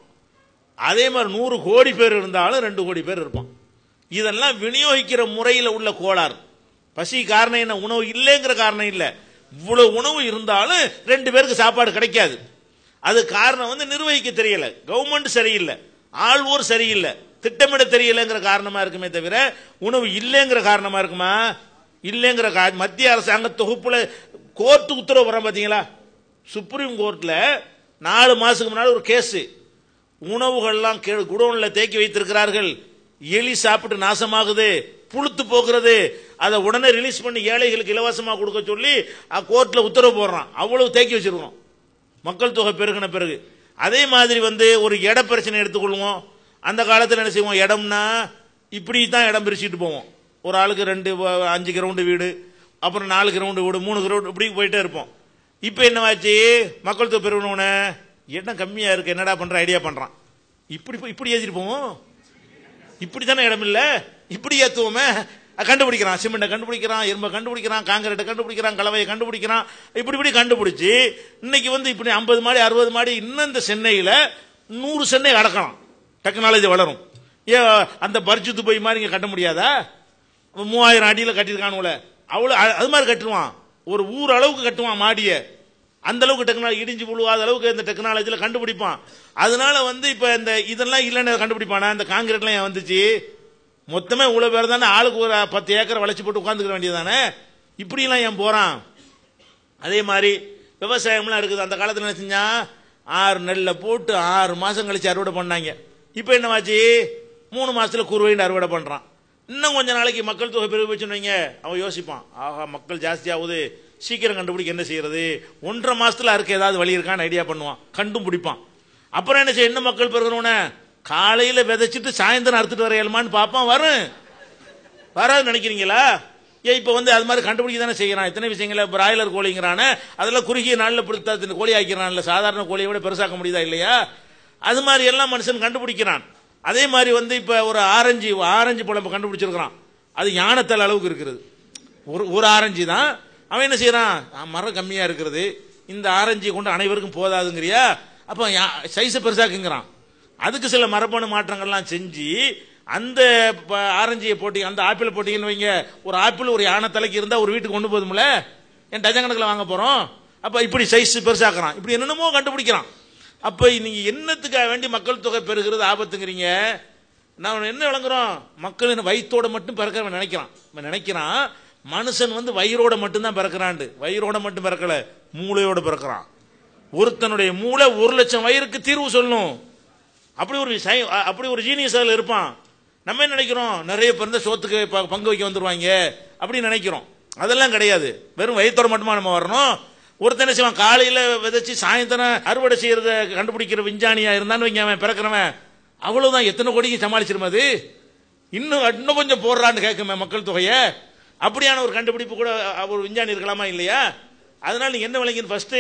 அதே மாதிரி நூறு கோடி பேர் இருந்தாலும் ரெண்டு கோடி பேர் இருப்பான் இதெல்லாம் விநியோகிக்கிற முறையில் உள்ள கோளாறு பசி காரணம் என்ன உணவு இல்லைங்கிற காரணம் இல்லை இவ்வளவு உணவு இருந்தாலும் ரெண்டு பேருக்கு சாப்பாடு கிடைக்காது அது காரணம் வந்து நிர்வகிக்க தெரியல கவர்மெண்ட் சரியில்லை ஆள்வோர் சரியில்லை திட்டமிட தெரியலைங்கிற காரணமா இருக்குமே தவிர உணவு இல்லைங்கிற காரணமா இருக்குமா இல்லைங்கிற கா- மத்திய அரசாங்க தொகுப்புல கோர்ட்டு உத்தரவு வர பாத்தீங்களா சுப்ரீம் கோர்ட்ல நாலு மாசத்துக்கு முன்னாடி ஒரு கேஸ் உணவுகள்லாம் கீழே குடோன்ல தேக்கி வைத்திருக்கிறார்கள் எலி சாப்பிட்டு நாசமாகுது புழுத்து போகிறது அதை உடனே ரிலீஸ் பண்ணி ஏழைகளுக்கு இலவசமா கொடுக்க சொல்லி அஹ், கோர்ட்ல உத்தரவு போடுறான் அவ்வளவு தேக்கி வச்சிருக்கோம் மக்கள் தொகை பெருகின பிறகு அதே மாதிரி வந்து ஒரு இட பிரச்சனை எடுத்துக்கொள்வோம் அந்த காலத்தில் என்ன செய்வோம் இடம்னா இப்படி தான் இடம் பிரிச்சுட்டு போவோம் ஒரு ஆளுக்கு ரெண்டு வ- அஞ்சு கிரவுண்டு வீடு அப்புறம் நாலு கிரவுண்டு வீடு மூணு கிரவுண்டு இப்படி போயிட்டே இருப்போம் இப்போ என்னவாச்சு மக்கள் தொகை பெருகணுன்னு இடம் கம்மியா இருக்கு என்னடா பண்ற ஐடியா பண்றான் இப்படி போய் இப்படி ஏற்றிட்டு போவோம் இப்படி தானே இடம் இல்ல இப்படி ஏத்துவோமே அஹ் கண்டுபிடிக்கிறான் சிமெண்ட்டை கண்டுபிடிக்கிறான் இரும்பை கண்டுபிடிக்கிறான் காங்கிரீட்டை கண்டுபிடிக்கிறான் கலவையை கண்டுபிடிக்கிறான் இப்படி இப்படி கண்டுபிடிச்சு இன்னைக்கு வந்து இப்படி ஐம்பது மாடி அறுபது மாடி இன்னும் இந்த சென்னையில நூறு சென்னை அடக்கலாம் டெக்னாலஜி வளரும் ஏன் அந்த பர்ஜு துபாய் மாதிரி இங்க கட்ட முடியாதா மூவாயிரம் அடியில் கட்டியிருக்கானுல அவ்வளோ அ- அது மாதிரி கட்டுவான் ஒரு ஊர் அளவுக்கு கட்டுவான் மாடியை அந்த அளவுக்கு டெக்னாலஜி இடிஞ்சு விழுவாத அளவுக்கு இந்த டெக்னாலஜியில் கண்டுபிடிப்பான் அதனால வந்து இப்போ இந்த இதெல்லாம் இல்லைன்னு கண்டுபிடிப்பானா இந்த காங்கிரீட்லாம் ஏன் வந்துச்சு மொத்தமே இவ்வளோ பேர் தானே ஆளுக்கு ஒரு பத்து ஏக்கர் வளைச்சு போட்டு உட்காந்துக்க வேண்டியதானே இப்படிலாம் ஏன் போகிறான் அதே மாதிரி விவசாயம்லாம் இருக்குது அந்த காலத்தில் என்ன செஞ்சா ஆறு நெல்லை போட்டு ஆறு மாதம் கழிச்சு அறுவடை பண்ணாங்க இப்போ என்னவாச்சு மூணு மாசத்துல குறுவைன்னு அறுவடை பண்ணுறான் இன்னும் கொஞ்ச நாளைக்கு மக்கள் தொகை பெருகி போச்சுன்னு வைங்க அவன் யோசிப்பான் ஆஹா மக்கள் ஜாஸ்தியாகுது சீக்கிரம் கண்டுபிடிக்க என்ன செய்யறது ஒன்றரை மாசத்துல அறுக்க ஏதாவது வழி இருக்கான்னு ஐடியா பண்ணுவான் கண்டும் பிடிப்பான் அப்புறம் என்ன செய்ய என்ன மக்கள் பெருகிறவன காலையில விதைச்சிட்டு சாயந்தரம் அறுத்துட்டு வர இயலுமான்னு பார்ப்பான் வரும் வராது நினைக்கிறீங்களா ஏன் இப்போ வந்து அது மாதிரி கண்டுபிடிக்க தானே செய்யறான் இத்தனை விஷயங்கள பிராய்லர் கோழிங்கிறானே அதெல்லாம் குறுகிய நாளில் பிடித்த கோழி ஆக்கிறான்ல சாதாரண கோழியை விட பெருசாக்க முடியுதா இல்லையா அது மாதிரி எல்லாம் மனுஷன் கண்டுபிடிக்கிறான் அதே மாதிரி வந்து இப்போ ஒரு ஆரஞ்சு ஆரஞ்சு பழம் இப்ப கண்டுபிடிச்சிருக்கிறான் அது யானத்தல் அளவுக்கு இருக்கிறது ஒரு ஒரு ஆரஞ்சு தான் அவன் என்ன செய்யறான் ஆ, மரம் கம்மியா இருக்கிறது இந்த ஆரஞ்சு கொண்டு அனைவருக்கும் போதாதுங்கிறியா அப்போ சைஸை பெருசாக்குங்கிறான் அதுக்கு சில மரபணு மாற்றங்கள்லாம் செஞ்சு அந்த ப- ஆரஞ்சியை போட்டி அந்த ஆப்பிள் போட்டிங்கன்னு வைங்க ஒரு ஆப்பிள் ஒரு யானை தலைக்கு இருந்தா ஒரு வீட்டுக்கு கொண்டு போதும்ல என் டஜன் கணக்கில் வாங்க போறோம் அப்ப இப்படி சைஸ் பெருசாக்குறான் இப்படி என்னென்னமோ கண்டுபிடிக்கிறான் அப்ப நீங்க என்னத்துக்காக வேண்டி மக்கள் தொகை பெருகிறது ஆபத்துங்கிறீங்க நான் என்ன விளங்குறோம் மக்களின் வயிற்றோட மட்டும் பிறக்கிறவன் நினைக்கிறான் இவன் நினைக்கிறான் மனுஷன் வந்து வயிறோட மட்டும்தான் பிறக்கிறான்டு வயிறோட மட்டும் பிறக்கல மூளையோட பிறக்கிறான் ஒருத்தனுடைய மூளை ஒரு லட்சம் வயிறுக்கு தீர்வு சொல்லணும் அப்படி ஒரு சை- அ- அப்படி ஒரு ஜீனியஸ் அதில் இருப்பான் நம்ம என்ன நினைக்கிறோம் நிறைய பிறந்த சோத்துக்கு ப- பங்கு வைக்க வந்துருவாங்க அப்படின்னு நினைக்கிறோம் அதெல்லாம் கிடையாது வெறும் வயிற்றோட மட்டுமா நம்ம வரணும் ஒருத்தன் என்ன செய்வான் காலையில விதைச்சு சாயந்தரம் அறுவடை செய்யறத கண்டுபிடிக்கிற விஞ்ஞானியா இருந்தான்னு வைங்க அவன் பிறக்கிறவன் அவ்வளவுதான் எத்தனை கோடிக்கு சமாளிச்சிருமா அது இன்னும் இன்னும் கொஞ்சம் போடுறான்னு கேட்குமே மக்கள் தொகையை அப்படியான ஒரு கண்டுபிடிப்பு கூட அ- ஒரு விஞ்ஞானி இருக்கலாமா இல்லையா அதனால நீங்க என்ன விளங்கின்னு ஃபர்ஸ்ட்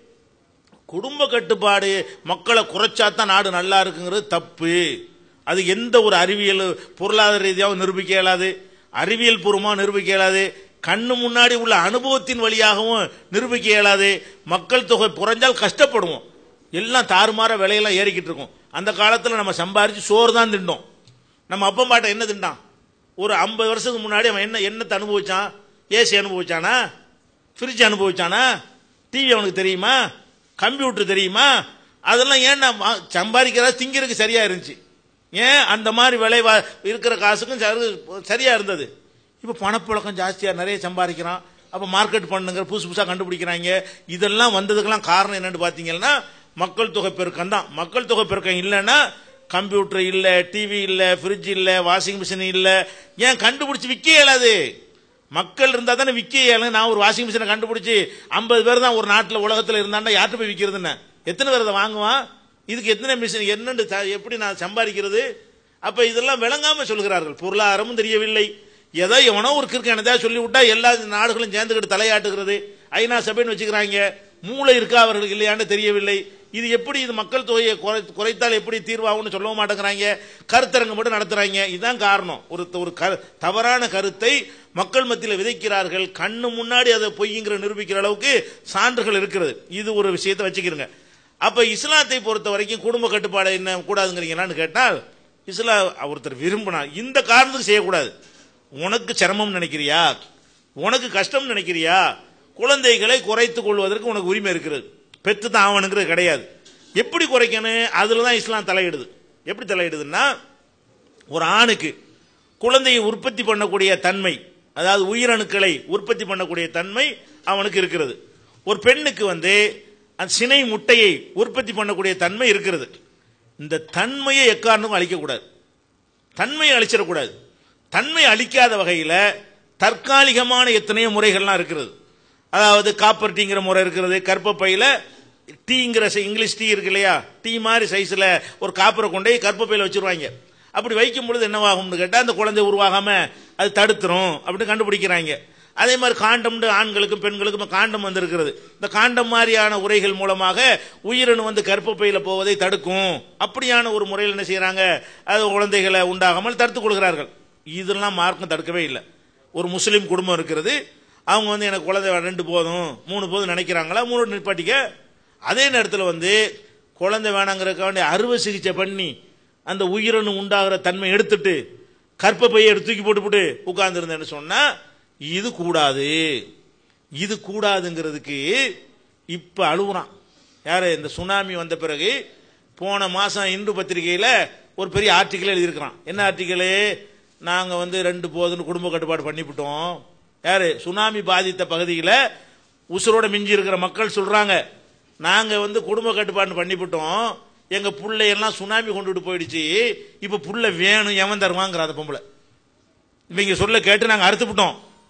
குடும்ப கட்டுப்பாடு மக்களை குறைச்சா தான் நாடு நல்லா இருக்குங்கிறது தப்பு அது எந்த ஒரு அறிவியல் பொருளாதார ரீதியாகவும் நிரூபிக்க இயலாது அறிவியல் பூர்வமாக நிரூபிக்க இயலாது கண்ணு முன்னாடி உள்ள அனுபவத்தின் வழியாகவும் நிரூபிக்க இயலாது மக்கள் தொகை குறைஞ்சால் கஷ்டப்படுவோம் எல்லாம் தாறுமாற விலையெல்லாம் ஏறிக்கிட்டு இருக்கும் அந்த காலத்தில் நம்ம சம்பாரிச்சு சோறு தான் திண்டோம் நம்ம அப்பா பாட்ட என்ன திண்டான் ஒரு ஐம்பது வருஷத்துக்கு முன்னாடி அவன் என்ன என்னத்தை அனுபவிச்சான் ஏசி அனுபவிச்சானா ஃப்ரிட்ஜ் அனுபவிச்சானா டிவி அவனுக்கு தெரியுமா கம்ப்யூட்டர் தெரியுமா அதெல்லாம் ஏன் நான் வா- சம்பாதிக்கிறதா திங்கிறதுக்கு சரியா இருந்துச்சு ஏன் அந்த மாதிரி விலை வா- இருக்கிற காசுக்கும் சரி- சரியா இருந்தது இப்போ பணப்புழக்கம் ஜாஸ்தியா நிறைய சம்பாதிக்கிறான் அப்போ மார்க்கெட் பண்ணுங்கிற புதுசு புதுசாக கண்டுபிடிக்கிறாங்க இதெல்லாம் வந்ததுக்கெல்லாம் காரணம் என்னன்னு பார்த்தீங்கன்னா மக்கள் தொகை பெருக்கம் தான் மக்கள் தொகை பெருக்கம் இல்லைன்னா கம்ப்யூட்டர் இல்லை டிவி இல்லை ஃப்ரிட்ஜ் இல்லை வாஷிங் மிஷின் இல்லை ஏன் கண்டுபிடிச்சு விற்க இயலாது மக்கள் இருந்தால் தானே விற்க இயலும் நான் ஒரு வாஷிங் மிஷினை கண்டுபிடிச்சி ஐம்பது பேர் தான் ஒரு நாட்டில் உலகத்தில் இருந்தாண்டா யார்கிட்ட போய் விற்கிறதுன்னு எத்தனை பேர் அதை வாங்குவான் இதுக்கு எத்தனை மிஷின் என்னன்னு த- எப்படி நான் சம்பாதிக்கிறது அப்ப இதெல்லாம் விளங்காம சொல்கிறார்கள் பொருளாதாரமும் தெரியவில்லை ஏதோ எவனோ ஒரு கிறுக்கன் ஏதாவது சொல்லி விட்டா எல்லா நாடுகளும் சேர்ந்துக்கிட்டு தலையாட்டுகிறது ஐநா சபைன்னு வச்சுக்கிறாங்க மூளை இருக்கா அவர்களுக்கு இல்லையான்னு தெரியவில்லை இது எப்படி இது மக்கள் தொகையை குறை- குறைத்தால் எப்படி தீர்வாகும்னு சொல்லவும் மாட்டேங்கிறாங்க கருத்தரங்கு மட்டும் நடத்துறாங்க இதுதான் காரணம் ஒரு ஒரு கரு- தவறான கருத்தை மக்கள் மத்தியில் விதைக்கிறார்கள் கண்ணு முன்னாடி அதை பொய்ங்கிற நிரூபிக்கிற அளவுக்கு சான்றுகள் இருக்கிறது இது ஒரு விஷயத்தை வச்சுக்கிறங்க அப்ப இஸ்லாத்தை பொறுத்த வரைக்கும் குடும்ப கட்டுப்பாடு என்ன கூடாதுங்கிறீங்களான்னு கேட்டால் இஸ்லாம் ஒருத்தர் விரும்பினா இந்த காரணத்துக்கு செய்யக்கூடாது உனக்கு சிரமம் நினைக்கிறியா உனக்கு கஷ்டம் நினைக்கிறியா குழந்தைகளை குறைத்துக் கொள்வதற்கு உனக்கு உரிமை இருக்கிறது பெத்து தான் ஆவணுங்கிறது கிடையாது எப்படி குறைக்கணும் அதுல தான் இஸ்லாம் தலையிடுது எப்படி தலையிடுதுன்னா ஒரு ஆணுக்கு குழந்தையை உற்பத்தி பண்ணக்கூடிய தன்மை அதாவது உயிரணுக்களை உற்பத்தி பண்ணக்கூடிய தன்மை அவனுக்கு இருக்கிறது ஒரு பெண்ணுக்கு வந்து அந்த சினை முட்டையை உற்பத்தி பண்ணக்கூடிய தன்மை இருக்கிறது இந்த தன்மையை எக்காரணமும் அழிக்கக்கூடாது தன்மையை அழிச்சிடக்கூடாது தன்மை அழிக்காத வகையில் தற்காலிகமான எத்தனையோ முறைகள்லாம் இருக்கிறது அதாவது காப்பர் டீங்கிற முறை இருக்கிறது கற்பப்பையில டீங்கிற சை- இங்கிலீஷ் டீ இருக்கு இல்லையா டீ மாதிரி சைஸில் ஒரு காப்பரை கொண்டு போய் கற்பப்பையில் வச்சிருவாங்க அப்படி வைக்கும் பொழுது என்னவாகும்னு கேட்டால் அந்த குழந்தை உருவாகாம அது தடுத்துரும் அப்படின்னு கண்டுபிடிக்கிறாங்க அதே மாதிரி காண்டம்னு ஆண்களுக்கும் பெண்களுக்கும் காண்டம் வந்திருக்கிறது இந்த காண்டம் மாதிரியான உரைகள் மூலமாக உயிரணு வந்து கர்ப்பப்பையில போவதை தடுக்கும் அப்படியான ஒரு முறையில் என்ன செய்யறாங்க அது குழந்தைகளை உண்டாகாமல் தடுத்துக் கொள்கிறார்கள் இதெல்லாம் மார்க்கம் தடுக்கவே இல்லை ஒரு முஸ்லீம் குடும்பம் இருக்கிறது அவங்க வந்து எனக்கு குழந்தை ரெண்டு போதும் மூணு போதும் நினைக்கிறாங்களா மூணு நிப்பாட்டிக்க அதே நேரத்தில் வந்து குழந்தை வேணாங்கிறதுக்காக வேண்டிய அறுவை சிகிச்சை பண்ணி அந்த உயிரணு உண்டாகிற தன்மை எடுத்துட்டு கற்பப்பையை எடுத்து தூக்கி போட்டுவிட்டு உட்கார்ந்துருந்தேன்னு சொன்னா இது கூடாது இது கூடாதுங்கிறதுக்கு இப்ப அழுகுறான் யாரு இந்த சுனாமி வந்த பிறகு போன மாசம் இந்து பத்திரிகையில ஒரு பெரிய ஆர்டிக்கல் எழுதியிருக்கிறான் என்ன ஆர்டிக்கல் நாங்க வந்து ரெண்டு போதுன்னு குடும்ப கட்டுப்பாடு பண்ணிவிட்டோம் யாரு சுனாமி பாதித்த பகுதியில் உசுரோட மிஞ்சி இருக்கிற மக்கள் சொல்றாங்க நாங்க வந்து குடும்ப கட்டுப்பாடு பண்ணிவிட்டோம் எங்க புள்ளையெல்லாம் சுனாமி கொண்டுட்டு போயிடுச்சு இப்ப புள்ள வேணும் எவன் தருவாங்கிற அந்த பொம்பளை இவங்க சொல்ல கேட்டு நாங்க அறுத்துவிட்டோம்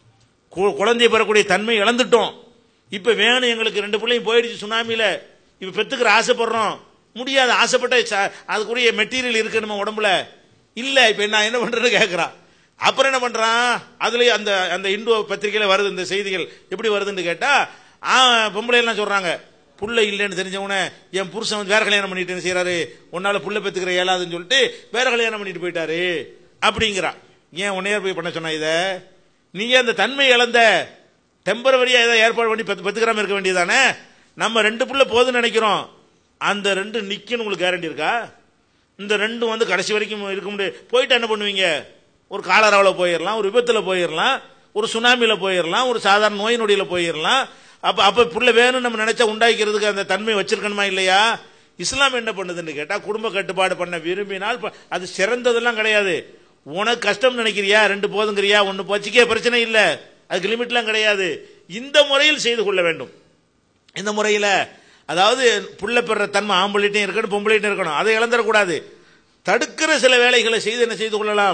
கு- குழந்தையை பெறக்கூடிய தன்மை இழந்துட்டோம் இப்ப வேணும் எங்களுக்கு ரெண்டு பிள்ளையும் போயிடுச்சு சுனாமியில இப்ப பெத்துக்கிற ஆசைப்படுறோம் முடியாது ஆசைப்பட்ட ச- அதுக்குரிய மெட்டீரியல் இருக்கு நம்ம உடம்புல இல்ல இப்ப நான் என்ன பண்றேன்னு கேக்குறான் அப்புறம் என்ன பண்றான் அதுலயே அந்த அந்த இந்து பத்திரிகையில வருது இந்த செய்திகள் எப்படி வருதுன்னு கேட்டா ஆ பொம்பளை எல்லாம் சொல்றாங்க புள்ள இல்லைன்னு தெரிஞ்சவன என் புருஷன் வந்து வேற கல்யாணம் பண்ணிட்டு என்ன செய்யறாரு உன்னால புள்ள பெத்துக்கிற இயலாதுன்னு சொல்லிட்டு வேற கல்யாணம் பண்ணிட்டு போயிட்டாரு அப்படிங்கிறான் ஏன் உன்னையார் போய் பண்ண சொன்ன இத நீங்க அந்த தன்மை இழந்த டெம்பரவரியா ஏதாவது ஏற்பாடு பண்ணி பெத்து பெத்துக்கிறாம இருக்க வேண்டியதானே நம்ம ரெண்டு புள்ள போதும்னு நினைக்கிறோம் அந்த ரெண்டு நிக்கணும் உங்களுக்கு கேரண்டி இருக்கா இந்த ரெண்டும் வந்து கடைசி வரைக்கும் இருக்க முடியாது போயிட்டு என்ன பண்ணுவீங்க ஒரு காலராவில் போயிடலாம் ஒரு விபத்தில் போயிடலாம் ஒரு சுனாமியில் போயிடலாம் ஒரு சாதாரண நோய் நொடியில் போயிடலாம் அப்போ அப்போ புள்ள வேணும்னு நம்ம நினைச்சா உண்டாக்கிறதுக்கு அந்த தன்மை வச்சிருக்கணுமா இல்லையா இஸ்லாம் என்ன பண்ணுதுன்னு கேட்டால் குடும்ப கட்டுப்பாடு பண்ண விரும்பினால் ப- அது சிறந்ததெல்லாம் கிடையாது உனக்கு கஷ்டம் நினைக்கிறியா ரெண்டு போதுங்கிறியா ஒன்று போச்சுக்கே பிரச்சனை இல்லை அதுக்கு லிமிட்லாம் கிடையாது இந்த முறையில் செய்து கொள்ள வேண்டும் இந்த முறையில் அதாவது புள்ள பெற தன்மை ஆம்பளைட்டையும் இருக்கணும் பொம்பளைட்டையும் இருக்கணும் அதை இழந்துடக்கூடாது தடுக்கிற சில வேலைகளை செய்து என்ன செய்து கொள்ளலாம்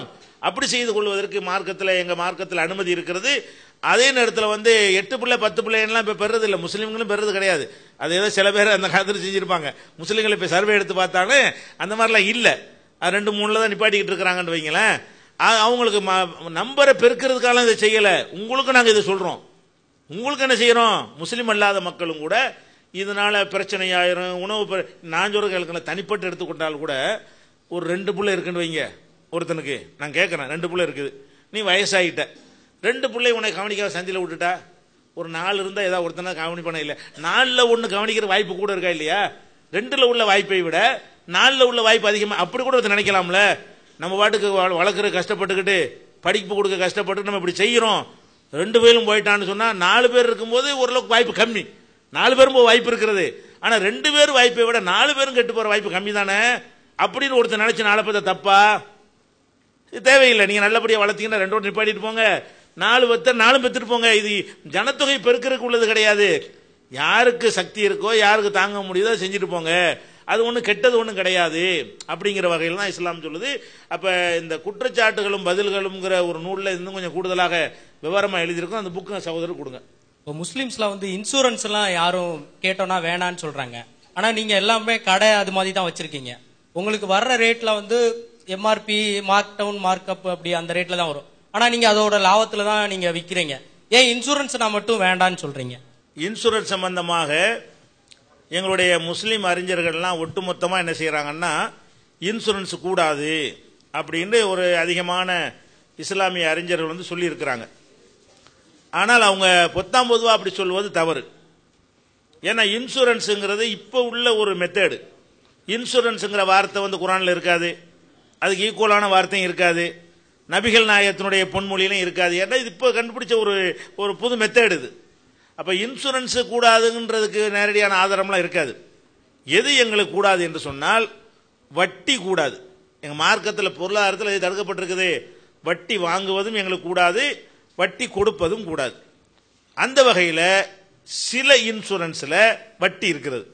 அப்படி செய்து கொள்வதற்கு மார்க்கத்தில் எங்க மார்க்கத்தில் அனுமதி இருக்கிறது அதே நேரத்தில் வந்து எட்டு பிள்ளை பத்து பிள்ளைலாம் இப்போ பெறது இல்லை முஸ்லீம்களும் பெறது கிடையாது அது ஏதோ சில பேர் அந்த காலத்தில் செஞ்சிருப்பாங்க முஸ்லீம்கள் இப்போ சர்வே எடுத்து பார்த்தாலும் அந்த மாதிரிலாம் இல்லை அது ரெண்டு மூணுல தான் நிப்பாட்டிக்கிட்டு இருக்கிறாங்கன்னு வைங்களேன் அ- அவங்களுக்கு ம- நம்பரை பெருக்கிறதுக்காக இதை செய்யலை உங்களுக்கு நாங்கள் இதை சொல்கிறோம் உங்களுக்கு என்ன செய்யறோம் முஸ்லீம் அல்லாத மக்களும் கூட இதனால பிரச்சனை ஆயிரும் உணவு பிர- நான் சொல்ற தனிப்பட்டு எடுத்துக்கொண்டால் கூட ஒரு ரெண்டு புள்ள இருக்குன்னு வைங்க ஒருத்தனுக்கு நான் கேட்கறேன் ரெண்டு புள்ள இருக்குது நீ வயசாகிட்ட ரெண்டு பிள்ளை உன்னை கவனிக்காத சந்தில விட்டுட்டா ஒரு நாலு இருந்தா ஏதாவது ஒருத்தனா கவனிப்பான இல்லை நாலுல ஒன்று கவனிக்கிற வாய்ப்பு கூட இருக்கா இல்லையா ரெண்டுல உள்ள வாய்ப்பை விட நாலுல உள்ள வாய்ப்பு அதிகமா அப்படி கூட ஒருத்தன் நினைக்கலாம்ல நம்ம பாட்டுக்கு வள- வளர்க்குற கஷ்டப்பட்டுக்கிட்டு படிப்பு கொடுக்க கஷ்டப்பட்டு நம்ம இப்படி செய்யறோம் ரெண்டு பேரும் போயிட்டான்னு சொன்னா நாலு பேர் இருக்கும்போது ஓரளவுக்கு வாய்ப்பு கம்மி நாலு பேரும் போக வாய்ப்பு இருக்கிறது ஆனா ரெண்டு பேர் வாய்ப்பை விட நாலு பேரும் கெட்டு போற வாய்ப்பு கம்மி தானே அப்படின்னு ஒருத்தர் நினைச்சு நாளை பத்த தப்பா இது தேவையில்லை நீங்க நல்லபடியா வளர்த்தீங்கன்னா ரெண்டோட நிப்பாட்டிட்டு போங்க நாலு பத்த நாலும் பெத்துட்டு போங்க இது ஜனத்தொகை பெருக்கிறதுக்கு உள்ளது கிடையாது யாருக்கு சக்தி இருக்கோ யாருக்கு தாங்க முடியுதோ அதை செஞ்சுட்டு போங்க அது ஒன்றும் கெட்டது ஒன்றும் கிடையாது அப்படிங்கிற வகையில் தான் இஸ்லாம் சொல்லுது அப்போ இந்த குற்றச்சாட்டுகளும் பதில்களும்ங்கிற ஒரு நூலில் இன்னும் கொஞ்சம் கூடுதலாக விவரமாக எழுதியிருக்கோம் அந்த புக்கு சகோதரர் கொடுங்க இப்போ முஸ்லீம்ஸ்ல வந்து இன்சூரன்ஸ் எல்லாம் யாரும் கேட்டோம்னா வேணான்னு சொல்றாங்க ஆனா நீங்க எல்லாமே கடை அது மாதிரி தான் வச்சிருக்கீங்க உங்களுக்கு வர்ற ரேட்ல வந்து MRP mark down mark up அப்படி அந்த ரேட்ல தான் வரும் ஆனா நீங்க அதோட லாபத்துல தான் நீங்க விக்கிறீங்க ஏன் இன்சூரன்ஸ் நான் மட்டும் வேண்டான்னு சொல்றீங்க இன்சூரன்ஸ் சம்பந்தமாக எங்களுடைய முஸ்லீம் அறிஞர்கள்லாம் ஒட்டுமொத்தமாக என்ன செய்கிறாங்கன்னா இன்சூரன்ஸ் கூடாது அப்படின்னு ஒரு அதிகமான இஸ்லாமிய அறிஞர்கள் வந்து சொல்லியிருக்கிறாங்க ஆனால் அவங்க பொத்தாம் பொதுவாக அப்படி சொல்வது தவறு ஏன்னா இன்சூரன்ஸுங்கிறது இப்போ உள்ள ஒரு மெத்தேடு இன்சூரன்ஸுங்கிற வார்த்தை வந்து குரானில் இருக்காது அதுக்கு ஈக்குவலான வார்த்தையும் இருக்காது நபிகள் நாயகத்தினுடைய பொன்மொழியிலும் இருக்காது ஏன்னா இது இப்போ கண்டுபிடிச்ச ஒரு ஒரு புது மெத்தேடு இது அப்போ இன்சூரன்ஸ் கூடாதுன்றதுக்கு நேரடியான ஆதாரம்லாம் இருக்காது எது எங்களுக்கு கூடாது என்று சொன்னால் வட்டி கூடாது எங்கள் மார்க்கத்தில் பொருளாதாரத்தில் இது தடுக்கப்பட்டிருக்குது வட்டி வாங்குவதும் எங்களுக்கு கூடாது வட்டி கொடுப்பதும் கூடாது அந்த வகையில் சில இன்சூரன்ஸில் வட்டி இருக்கிறது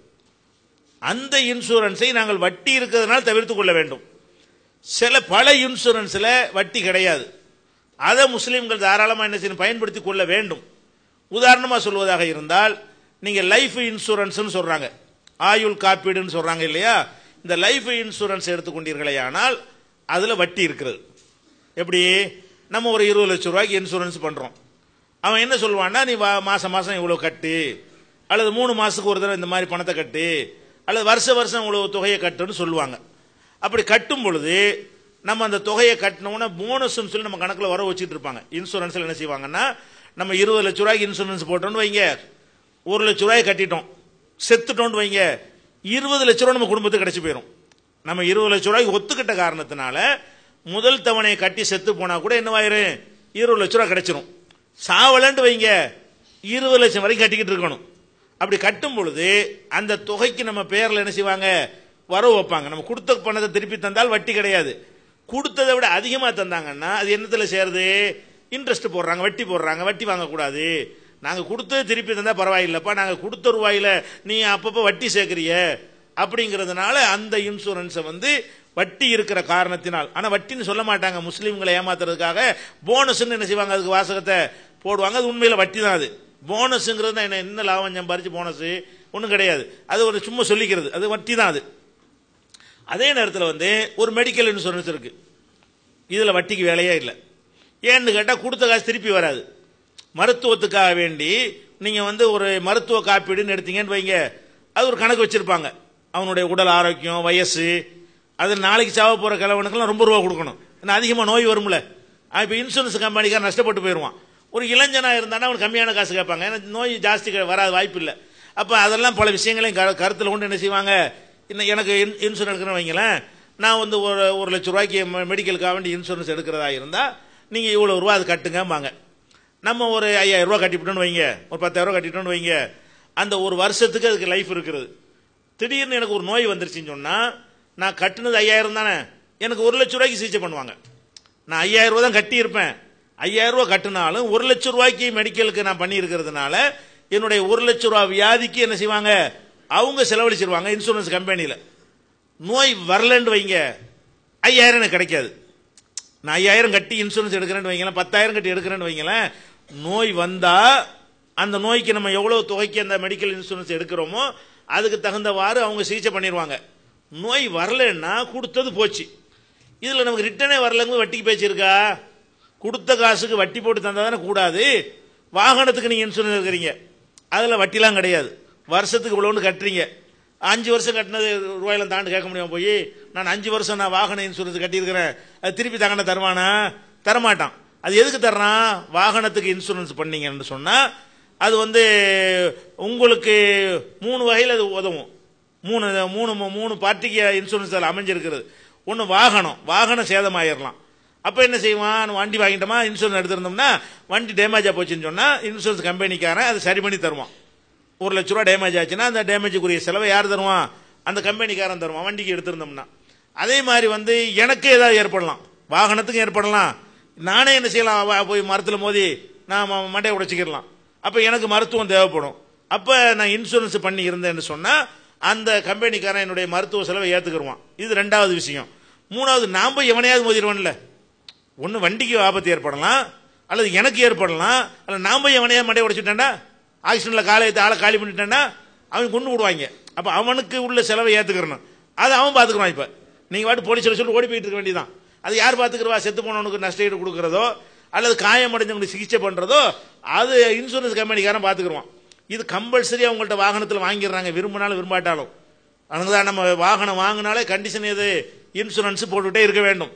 அந்த இன்சூரன்ஸை நாங்கள் வட்டி இருக்கிறதுனால தவிர்த்து கொள்ள வேண்டும் சில பல இன்சூரன்ஸில் வட்டி கிடையாது அதை முஸ்லீம்கள் தாராளமாக என்ன செய்யணும் பயன்படுத்தி கொள்ள வேண்டும் உதாரணமாக சொல்வதாக இருந்தால் நீங்கள் லைஃப் இன்சூரன்ஸ்னு சொல்கிறாங்க ஆயுள் காப்பீடுன்னு சொல்கிறாங்க இல்லையா இந்த லைஃப் இன்சூரன்ஸ் எடுத்துக்கொண்டீர்களே ஆனால் அதில் வட்டி இருக்கிறது எப்படி நம்ம ஒரு இருபது லட்சம் ரூபாய்க்கு இன்சூரன்ஸ் பண்ணுறோம் அவன் என்ன சொல்லுவான்னா நீ வா- மாசம் மாசம் இவ்வளோ கட்டு அல்லது மூணு மாசத்துக்கு ஒரு தடவை இந்த மாதிரி பணத்தை கட்டு அல்லது வருஷ வருஷம் இவ்வளவு தொகையை கட்டுன்னு சொல்லுவாங்க அப்படி கட்டும் பொழுது நம்ம அந்த தொகையை கட்டினோம்னா போனஸ்னு சொல்லி நம்ம கணக்கில் வர வச்சுட்டு இருப்பாங்க இன்சூரன்ஸில் என்ன செய்வாங்கன்னா நம்ம இருபது லட்ச ரூபாய்க்கு இன்சூரன்ஸ் போட்டோம்னு வைங்க ஒரு லட்ச ரூபாயை கட்டிட்டோம் செத்துட்டோம்னு வைங்க இருபது லட்ச ரூபா நம்ம குடும்பத்துக்கு கிடைச்சி போயிடும் நம்ம இருபது லட்ச ரூபாய்க்கு ஒத்துக்கிட்ட காரணத்தினால முதல் தவணையை கட்டி செத்து போனா கூட என்னவாயிரும் இருபது லட்ச ரூபா கிடைச்சிரும் சாவலன்ட்டு வைங்க இருபது லட்சம் வரைக்கும் கட்டிக்கிட்டு இருக்கணும் அப்படி கட்டும் பொழுது அந்த தொகைக்கு நம்ம பேர்ல என்ன செய்வாங்க வரவு வைப்பாங்க நம்ம கொடுத்த பணத்தை திருப்பி தந்தால் வட்டி கிடையாது கொடுத்ததை விட அதிகமாக தந்தாங்கன்னா அது என்னத்துல சேருது இன்ட்ரெஸ்ட் போடுறாங்க வட்டி போடுறாங்க வட்டி வாங்கக்கூடாது நாங்கள் கொடுத்தது திருப்பி தந்தா பரவாயில்லைப்பா நாங்கள் கொடுத்த ரூபாயில நீ அப்பப்போ வட்டி சேர்க்குறிய அப்படிங்கிறதுனால அந்த இன்சூரன்ஸை வந்து வட்டி இருக்கிற காரணத்தினால் ஆனால் வட்டின்னு சொல்ல மாட்டாங்க முஸ்லீம்களை ஏமாத்துறதுக்காக போனஸ்ன்னு என்ன செய்வாங்க அதுக்கு வாசகத்தை போடுவாங்க அது உண்மையில் வட்டி தான் அது போனஸுங்கிறது தான் என்ன என்ன லாபம் சம்பாரிச்சு போனஸ் ஒன்றும் கிடையாது அது ஒரு சும்மா சொல்லிக்கிறது அது வட்டி தான் அது அதே நேரத்தில் வந்து ஒரு மெடிக்கல் இன்சூரன்ஸ் இருக்கு இதில் வட்டிக்கு வேலையே இல்லை ஏன்னு கேட்டால் கொடுத்த காசு திருப்பி வராது மருத்துவத்துக்காக வேண்டி நீங்கள் வந்து ஒரு மருத்துவ காப்பீடுன்னு எடுத்தீங்கன்னு வைங்க அது ஒரு கணக்கு வச்சிருப்பாங்க அவனுடைய உடல் ஆரோக்கியம் வயசு அது நாளைக்கு சாவ போகிற கிழவனுக்கெல்லாம் ரொம்ப ரூபா கொடுக்கணும் ஏன்னா அதிகமாக நோய் வரும்ல இப்போ இன்சூரன்ஸ் கம்பெனிக்கார நஷ்டப்பட்டு போயிடுவான் ஒரு இளைஞனா இருந்தானா அவனுக்கு கம்மியான காசு கேட்பாங்க ஏன்னா நோய் ஜாஸ்தி க- வராத வாய்ப்பு இல்லை அப்போ அதெல்லாம் பல விஷயங்களையும் க- கருத்தில் கொண்டு என்ன செய்வாங்க இன்னும் எனக்கு இன்- இன்சூரன்ஸ் எடுக்கணும்னு வைங்களேன் நான் வந்து ஒரு ஒரு லட்ச ரூபாய்க்கு மெ- மெடிக்கலுக்காக வேண்டி இன்சூரன்ஸ் எடுக்கிறதா இருந்தால் நீங்கள் இவ்வளோ ரூபா அது கட்டுங்கம்பாங்க நம்ம ஒரு ஐயாயிரம் ரூபா கட்டிவிட்டோன்னு வைங்க ஒரு பத்தாயிரம் ரூபா கட்டிட்டோன்னு வைங்க அந்த ஒரு வருஷத்துக்கு அதுக்கு லைஃப் இருக்கிறது திடீர்னு எனக்கு ஒரு நோய் வந்துருச்சுன்னு சொன்னால் நான் கட்டினது ஐயாயிரம் தானே எனக்கு ஒரு லட்ச ரூபாய்க்கு சிகிச்சை பண்ணுவாங்க நான் ஐயாயிரம் ரூபா தான் கட்டியிருப்பேன் ஐயாயிரம் ரூபா கட்டினாலும் ஒரு லட்ச ரூபாய்க்கு மெடிக்கலுக்கு நான் பண்ணியிருக்கிறதுனால என்னுடைய ஒரு லட்ச ரூபா வியாதிக்கு என்ன செய்வாங்க அவங்க செலவழிச்சிருவாங்க இன்சூரன்ஸ் கம்பெனியில் நோய் வரலன்னு வைங்க ஐயாயிரம் எனக்கு கிடைக்காது நான் ஐயாயிரம் கட்டி இன்சூரன்ஸ் எடுக்கிறேன்னு வைங்களேன் பத்தாயிரம் கட்டி எடுக்கிறேன்னு வைங்களேன் நோய் வந்தா அந்த நோய்க்கு நம்ம எவ்வளவு தொகைக்கு அந்த மெடிக்கல் இன்சூரன்ஸ் எடுக்கிறோமோ அதுக்கு தகுந்தவாறு அவங்க சிகிச்சை பண்ணிடுவாங்க நோய் வரலன்னா கொடுத்தது போச்சு இதுல நமக்கு ரிட்டனே வரலங்க வட்டிக்கு பேச்சிருக்கா கொடுத்த காசுக்கு வட்டி போட்டு தந்தா தானே கூடாது வாகனத்துக்கு நீங்க இன்சூரன்ஸ் எடுக்கிறீங்க அதுல வட்டிலாம் கிடையாது வருஷத்துக்கு இவ்வளோன்னு கட்டுறீங்க அஞ்சு வருஷம் கட்டினது ரூபாயில தாண்டு கேட்க முடியாம போய் நான் அஞ்சு வருஷம் நான் வாகன இன்சூரன்ஸ் கட்டியிருக்கிறேன் அது திருப்பி தகன தருவானா தரமாட்டான் அது எதுக்கு தர்றான் வாகனத்துக்கு இன்சூரன்ஸ் பண்ணீங்கன்னு சொன்னா அது வந்து உங்களுக்கு மூணு வகையில் அது உதவும் மூணு மூணு மூணு பார்ட்டிக்கு இன்சூரன்ஸ் அதில் அமைஞ்சிருக்கிறது ஒன்று வாகனம் வாகனம் சேதமாயிரலாம் அப்போ என்ன செய்வான் வண்டி வாங்கிட்டோமா இன்சூரன்ஸ் எடுத்திருந்தோம்னா வண்டி டேமேஜாக போச்சுன்னு சொன்னால் இன்சூரன்ஸ் கம்பெனிக்காரன் அதை சரி பண்ணி தருவான் ஒரு லட்ச ரூபா டேமேஜ் ஆச்சுன்னா அந்த டேமேஜுக்குரிய செலவை யார் தருவான் அந்த கம்பெனிக்காரன் தருவான் வண்டிக்கு எடுத்திருந்தோம்னா அதே மாதிரி வந்து எனக்கு ஏதாவது ஏற்படலாம் வாகனத்துக்கும் ஏற்படலாம் நானே என்ன செய்யலாம் வா- போய் மரத்தில் மோதி நான் ம- மண்டையை உடைச்சிக்கிடலாம் அப்போ எனக்கு மருத்துவம் தேவைப்படும் அப்போ நான் இன்சூரன்ஸ் பண்ணி இருந்தேன்னு சொன்னால் அந்த கம்பெனிக்காரன் என்னுடைய மருத்துவ செலவை ஏற்றுக்கிடுவான் இது ரெண்டாவது விஷயம் மூணாவது நான் போய் எவனையாவது மோதிடுவேன்ல ஒன்று வண்டிக்கு ஆபத்து ஏற்படலாம் அல்லது எனக்கு ஏற்படலாம் அல்லது நான் போய் எவனையா மண்டையை உடைச்சிட்டேன்டா ஆக்சிடென்ட்ல காலை எடுத்து ஆளை காலி பண்ணிட்டேன்னா அவன் கொண்டு விடுவாங்க அப்போ அவனுக்கு உள்ள செலவை ஏற்றுக்கிறணும் அதை அவன் பார்த்துக்குறான் இப்போ நீங்கள் பாட்டு போலீஸில் சொல்லி ஓடி போயிட்டு இருக்க வேண்டியதான் அது யார் பார்த்துக்கிறவா செத்து போனவனுக்கு நஷ்டஈடு கொடுக்கறதோ அல்லது காயமடைஞ்சவங்களுக்கு சிகிச்சை பண்ணுறதோ அது இன்சூரன்ஸ் கம்பெனிக்காரன் பார்த்துக்குருவான் இது கம்பல்சரி அவங்கள்ட்ட வாகனத்தில் வாங்கிடுறாங்க விரும்பினாலும் விரும்பாட்டாலும் அதனால தான் நம்ம வாகனம் வாங்கினாலே கண்டிஷன் எது இன்சூரன்ஸ் போட்டுக்கிட்டே இருக்க வேண்டும்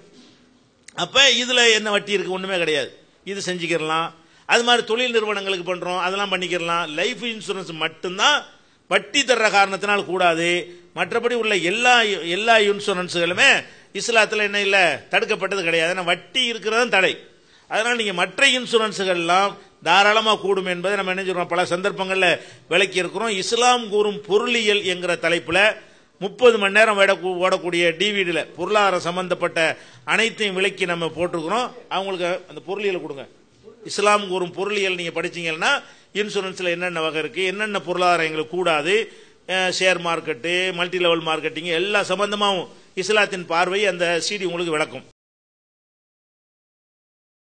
அப்ப இதுல என்ன வட்டி இருக்கு ஒண்ணுமே கிடையாது இது செஞ்சுக்கிடலாம் அது மாதிரி தொழில் நிறுவனங்களுக்கு பண்றோம் அதெல்லாம் பண்ணிக்கிடலாம் லைஃப் இன்சூரன்ஸ் மட்டும்தான் வட்டி தர்ற காரணத்தினால் கூடாது மற்றபடி உள்ள எல்லா எல்லா இன்சூரன்ஸுகளுமே இஸ்லாத்துல என்ன இல்ல தடுக்கப்பட்டது கிடையாது ஏன்னா வட்டி இருக்கிறது தடை அதனால நீங்க மற்ற இன்சூரன்ஸுகள்லாம் தாராளமா கூடும் என்பதை நம்ம என்ன சொல்றோம் பல சந்தர்ப்பங்கள்ல விளக்கி இருக்கிறோம் இஸ்லாம் கூறும் பொருளியல் என்கிற தலைப்புல முப்பது மணி நேரம் ஓட- ஓடக்கூடிய டிவிடியில் பொருளாதாரம் சம்பந்தப்பட்ட அனைத்தையும் விலக்கி நம்ம போட்டிருக்கிறோம் அவங்களுக்கு அந்த பொருளியலை கொடுங்க இஸ்லாம் கூறும் பொருளியல் நீங்க படிச்சீங்கன்னா இன்சூரன்ஸ்ல என்னென்ன வகை இருக்கு என்னென்ன பொருளாதாரம் எங்களுக்கு கூடாது அஹ், share market multi level marketing எல்லா சம்பந்தமாகவும் இஸ்லாத்தின் பார்வை அந்த சிடி உங்களுக்கு விளக்கும்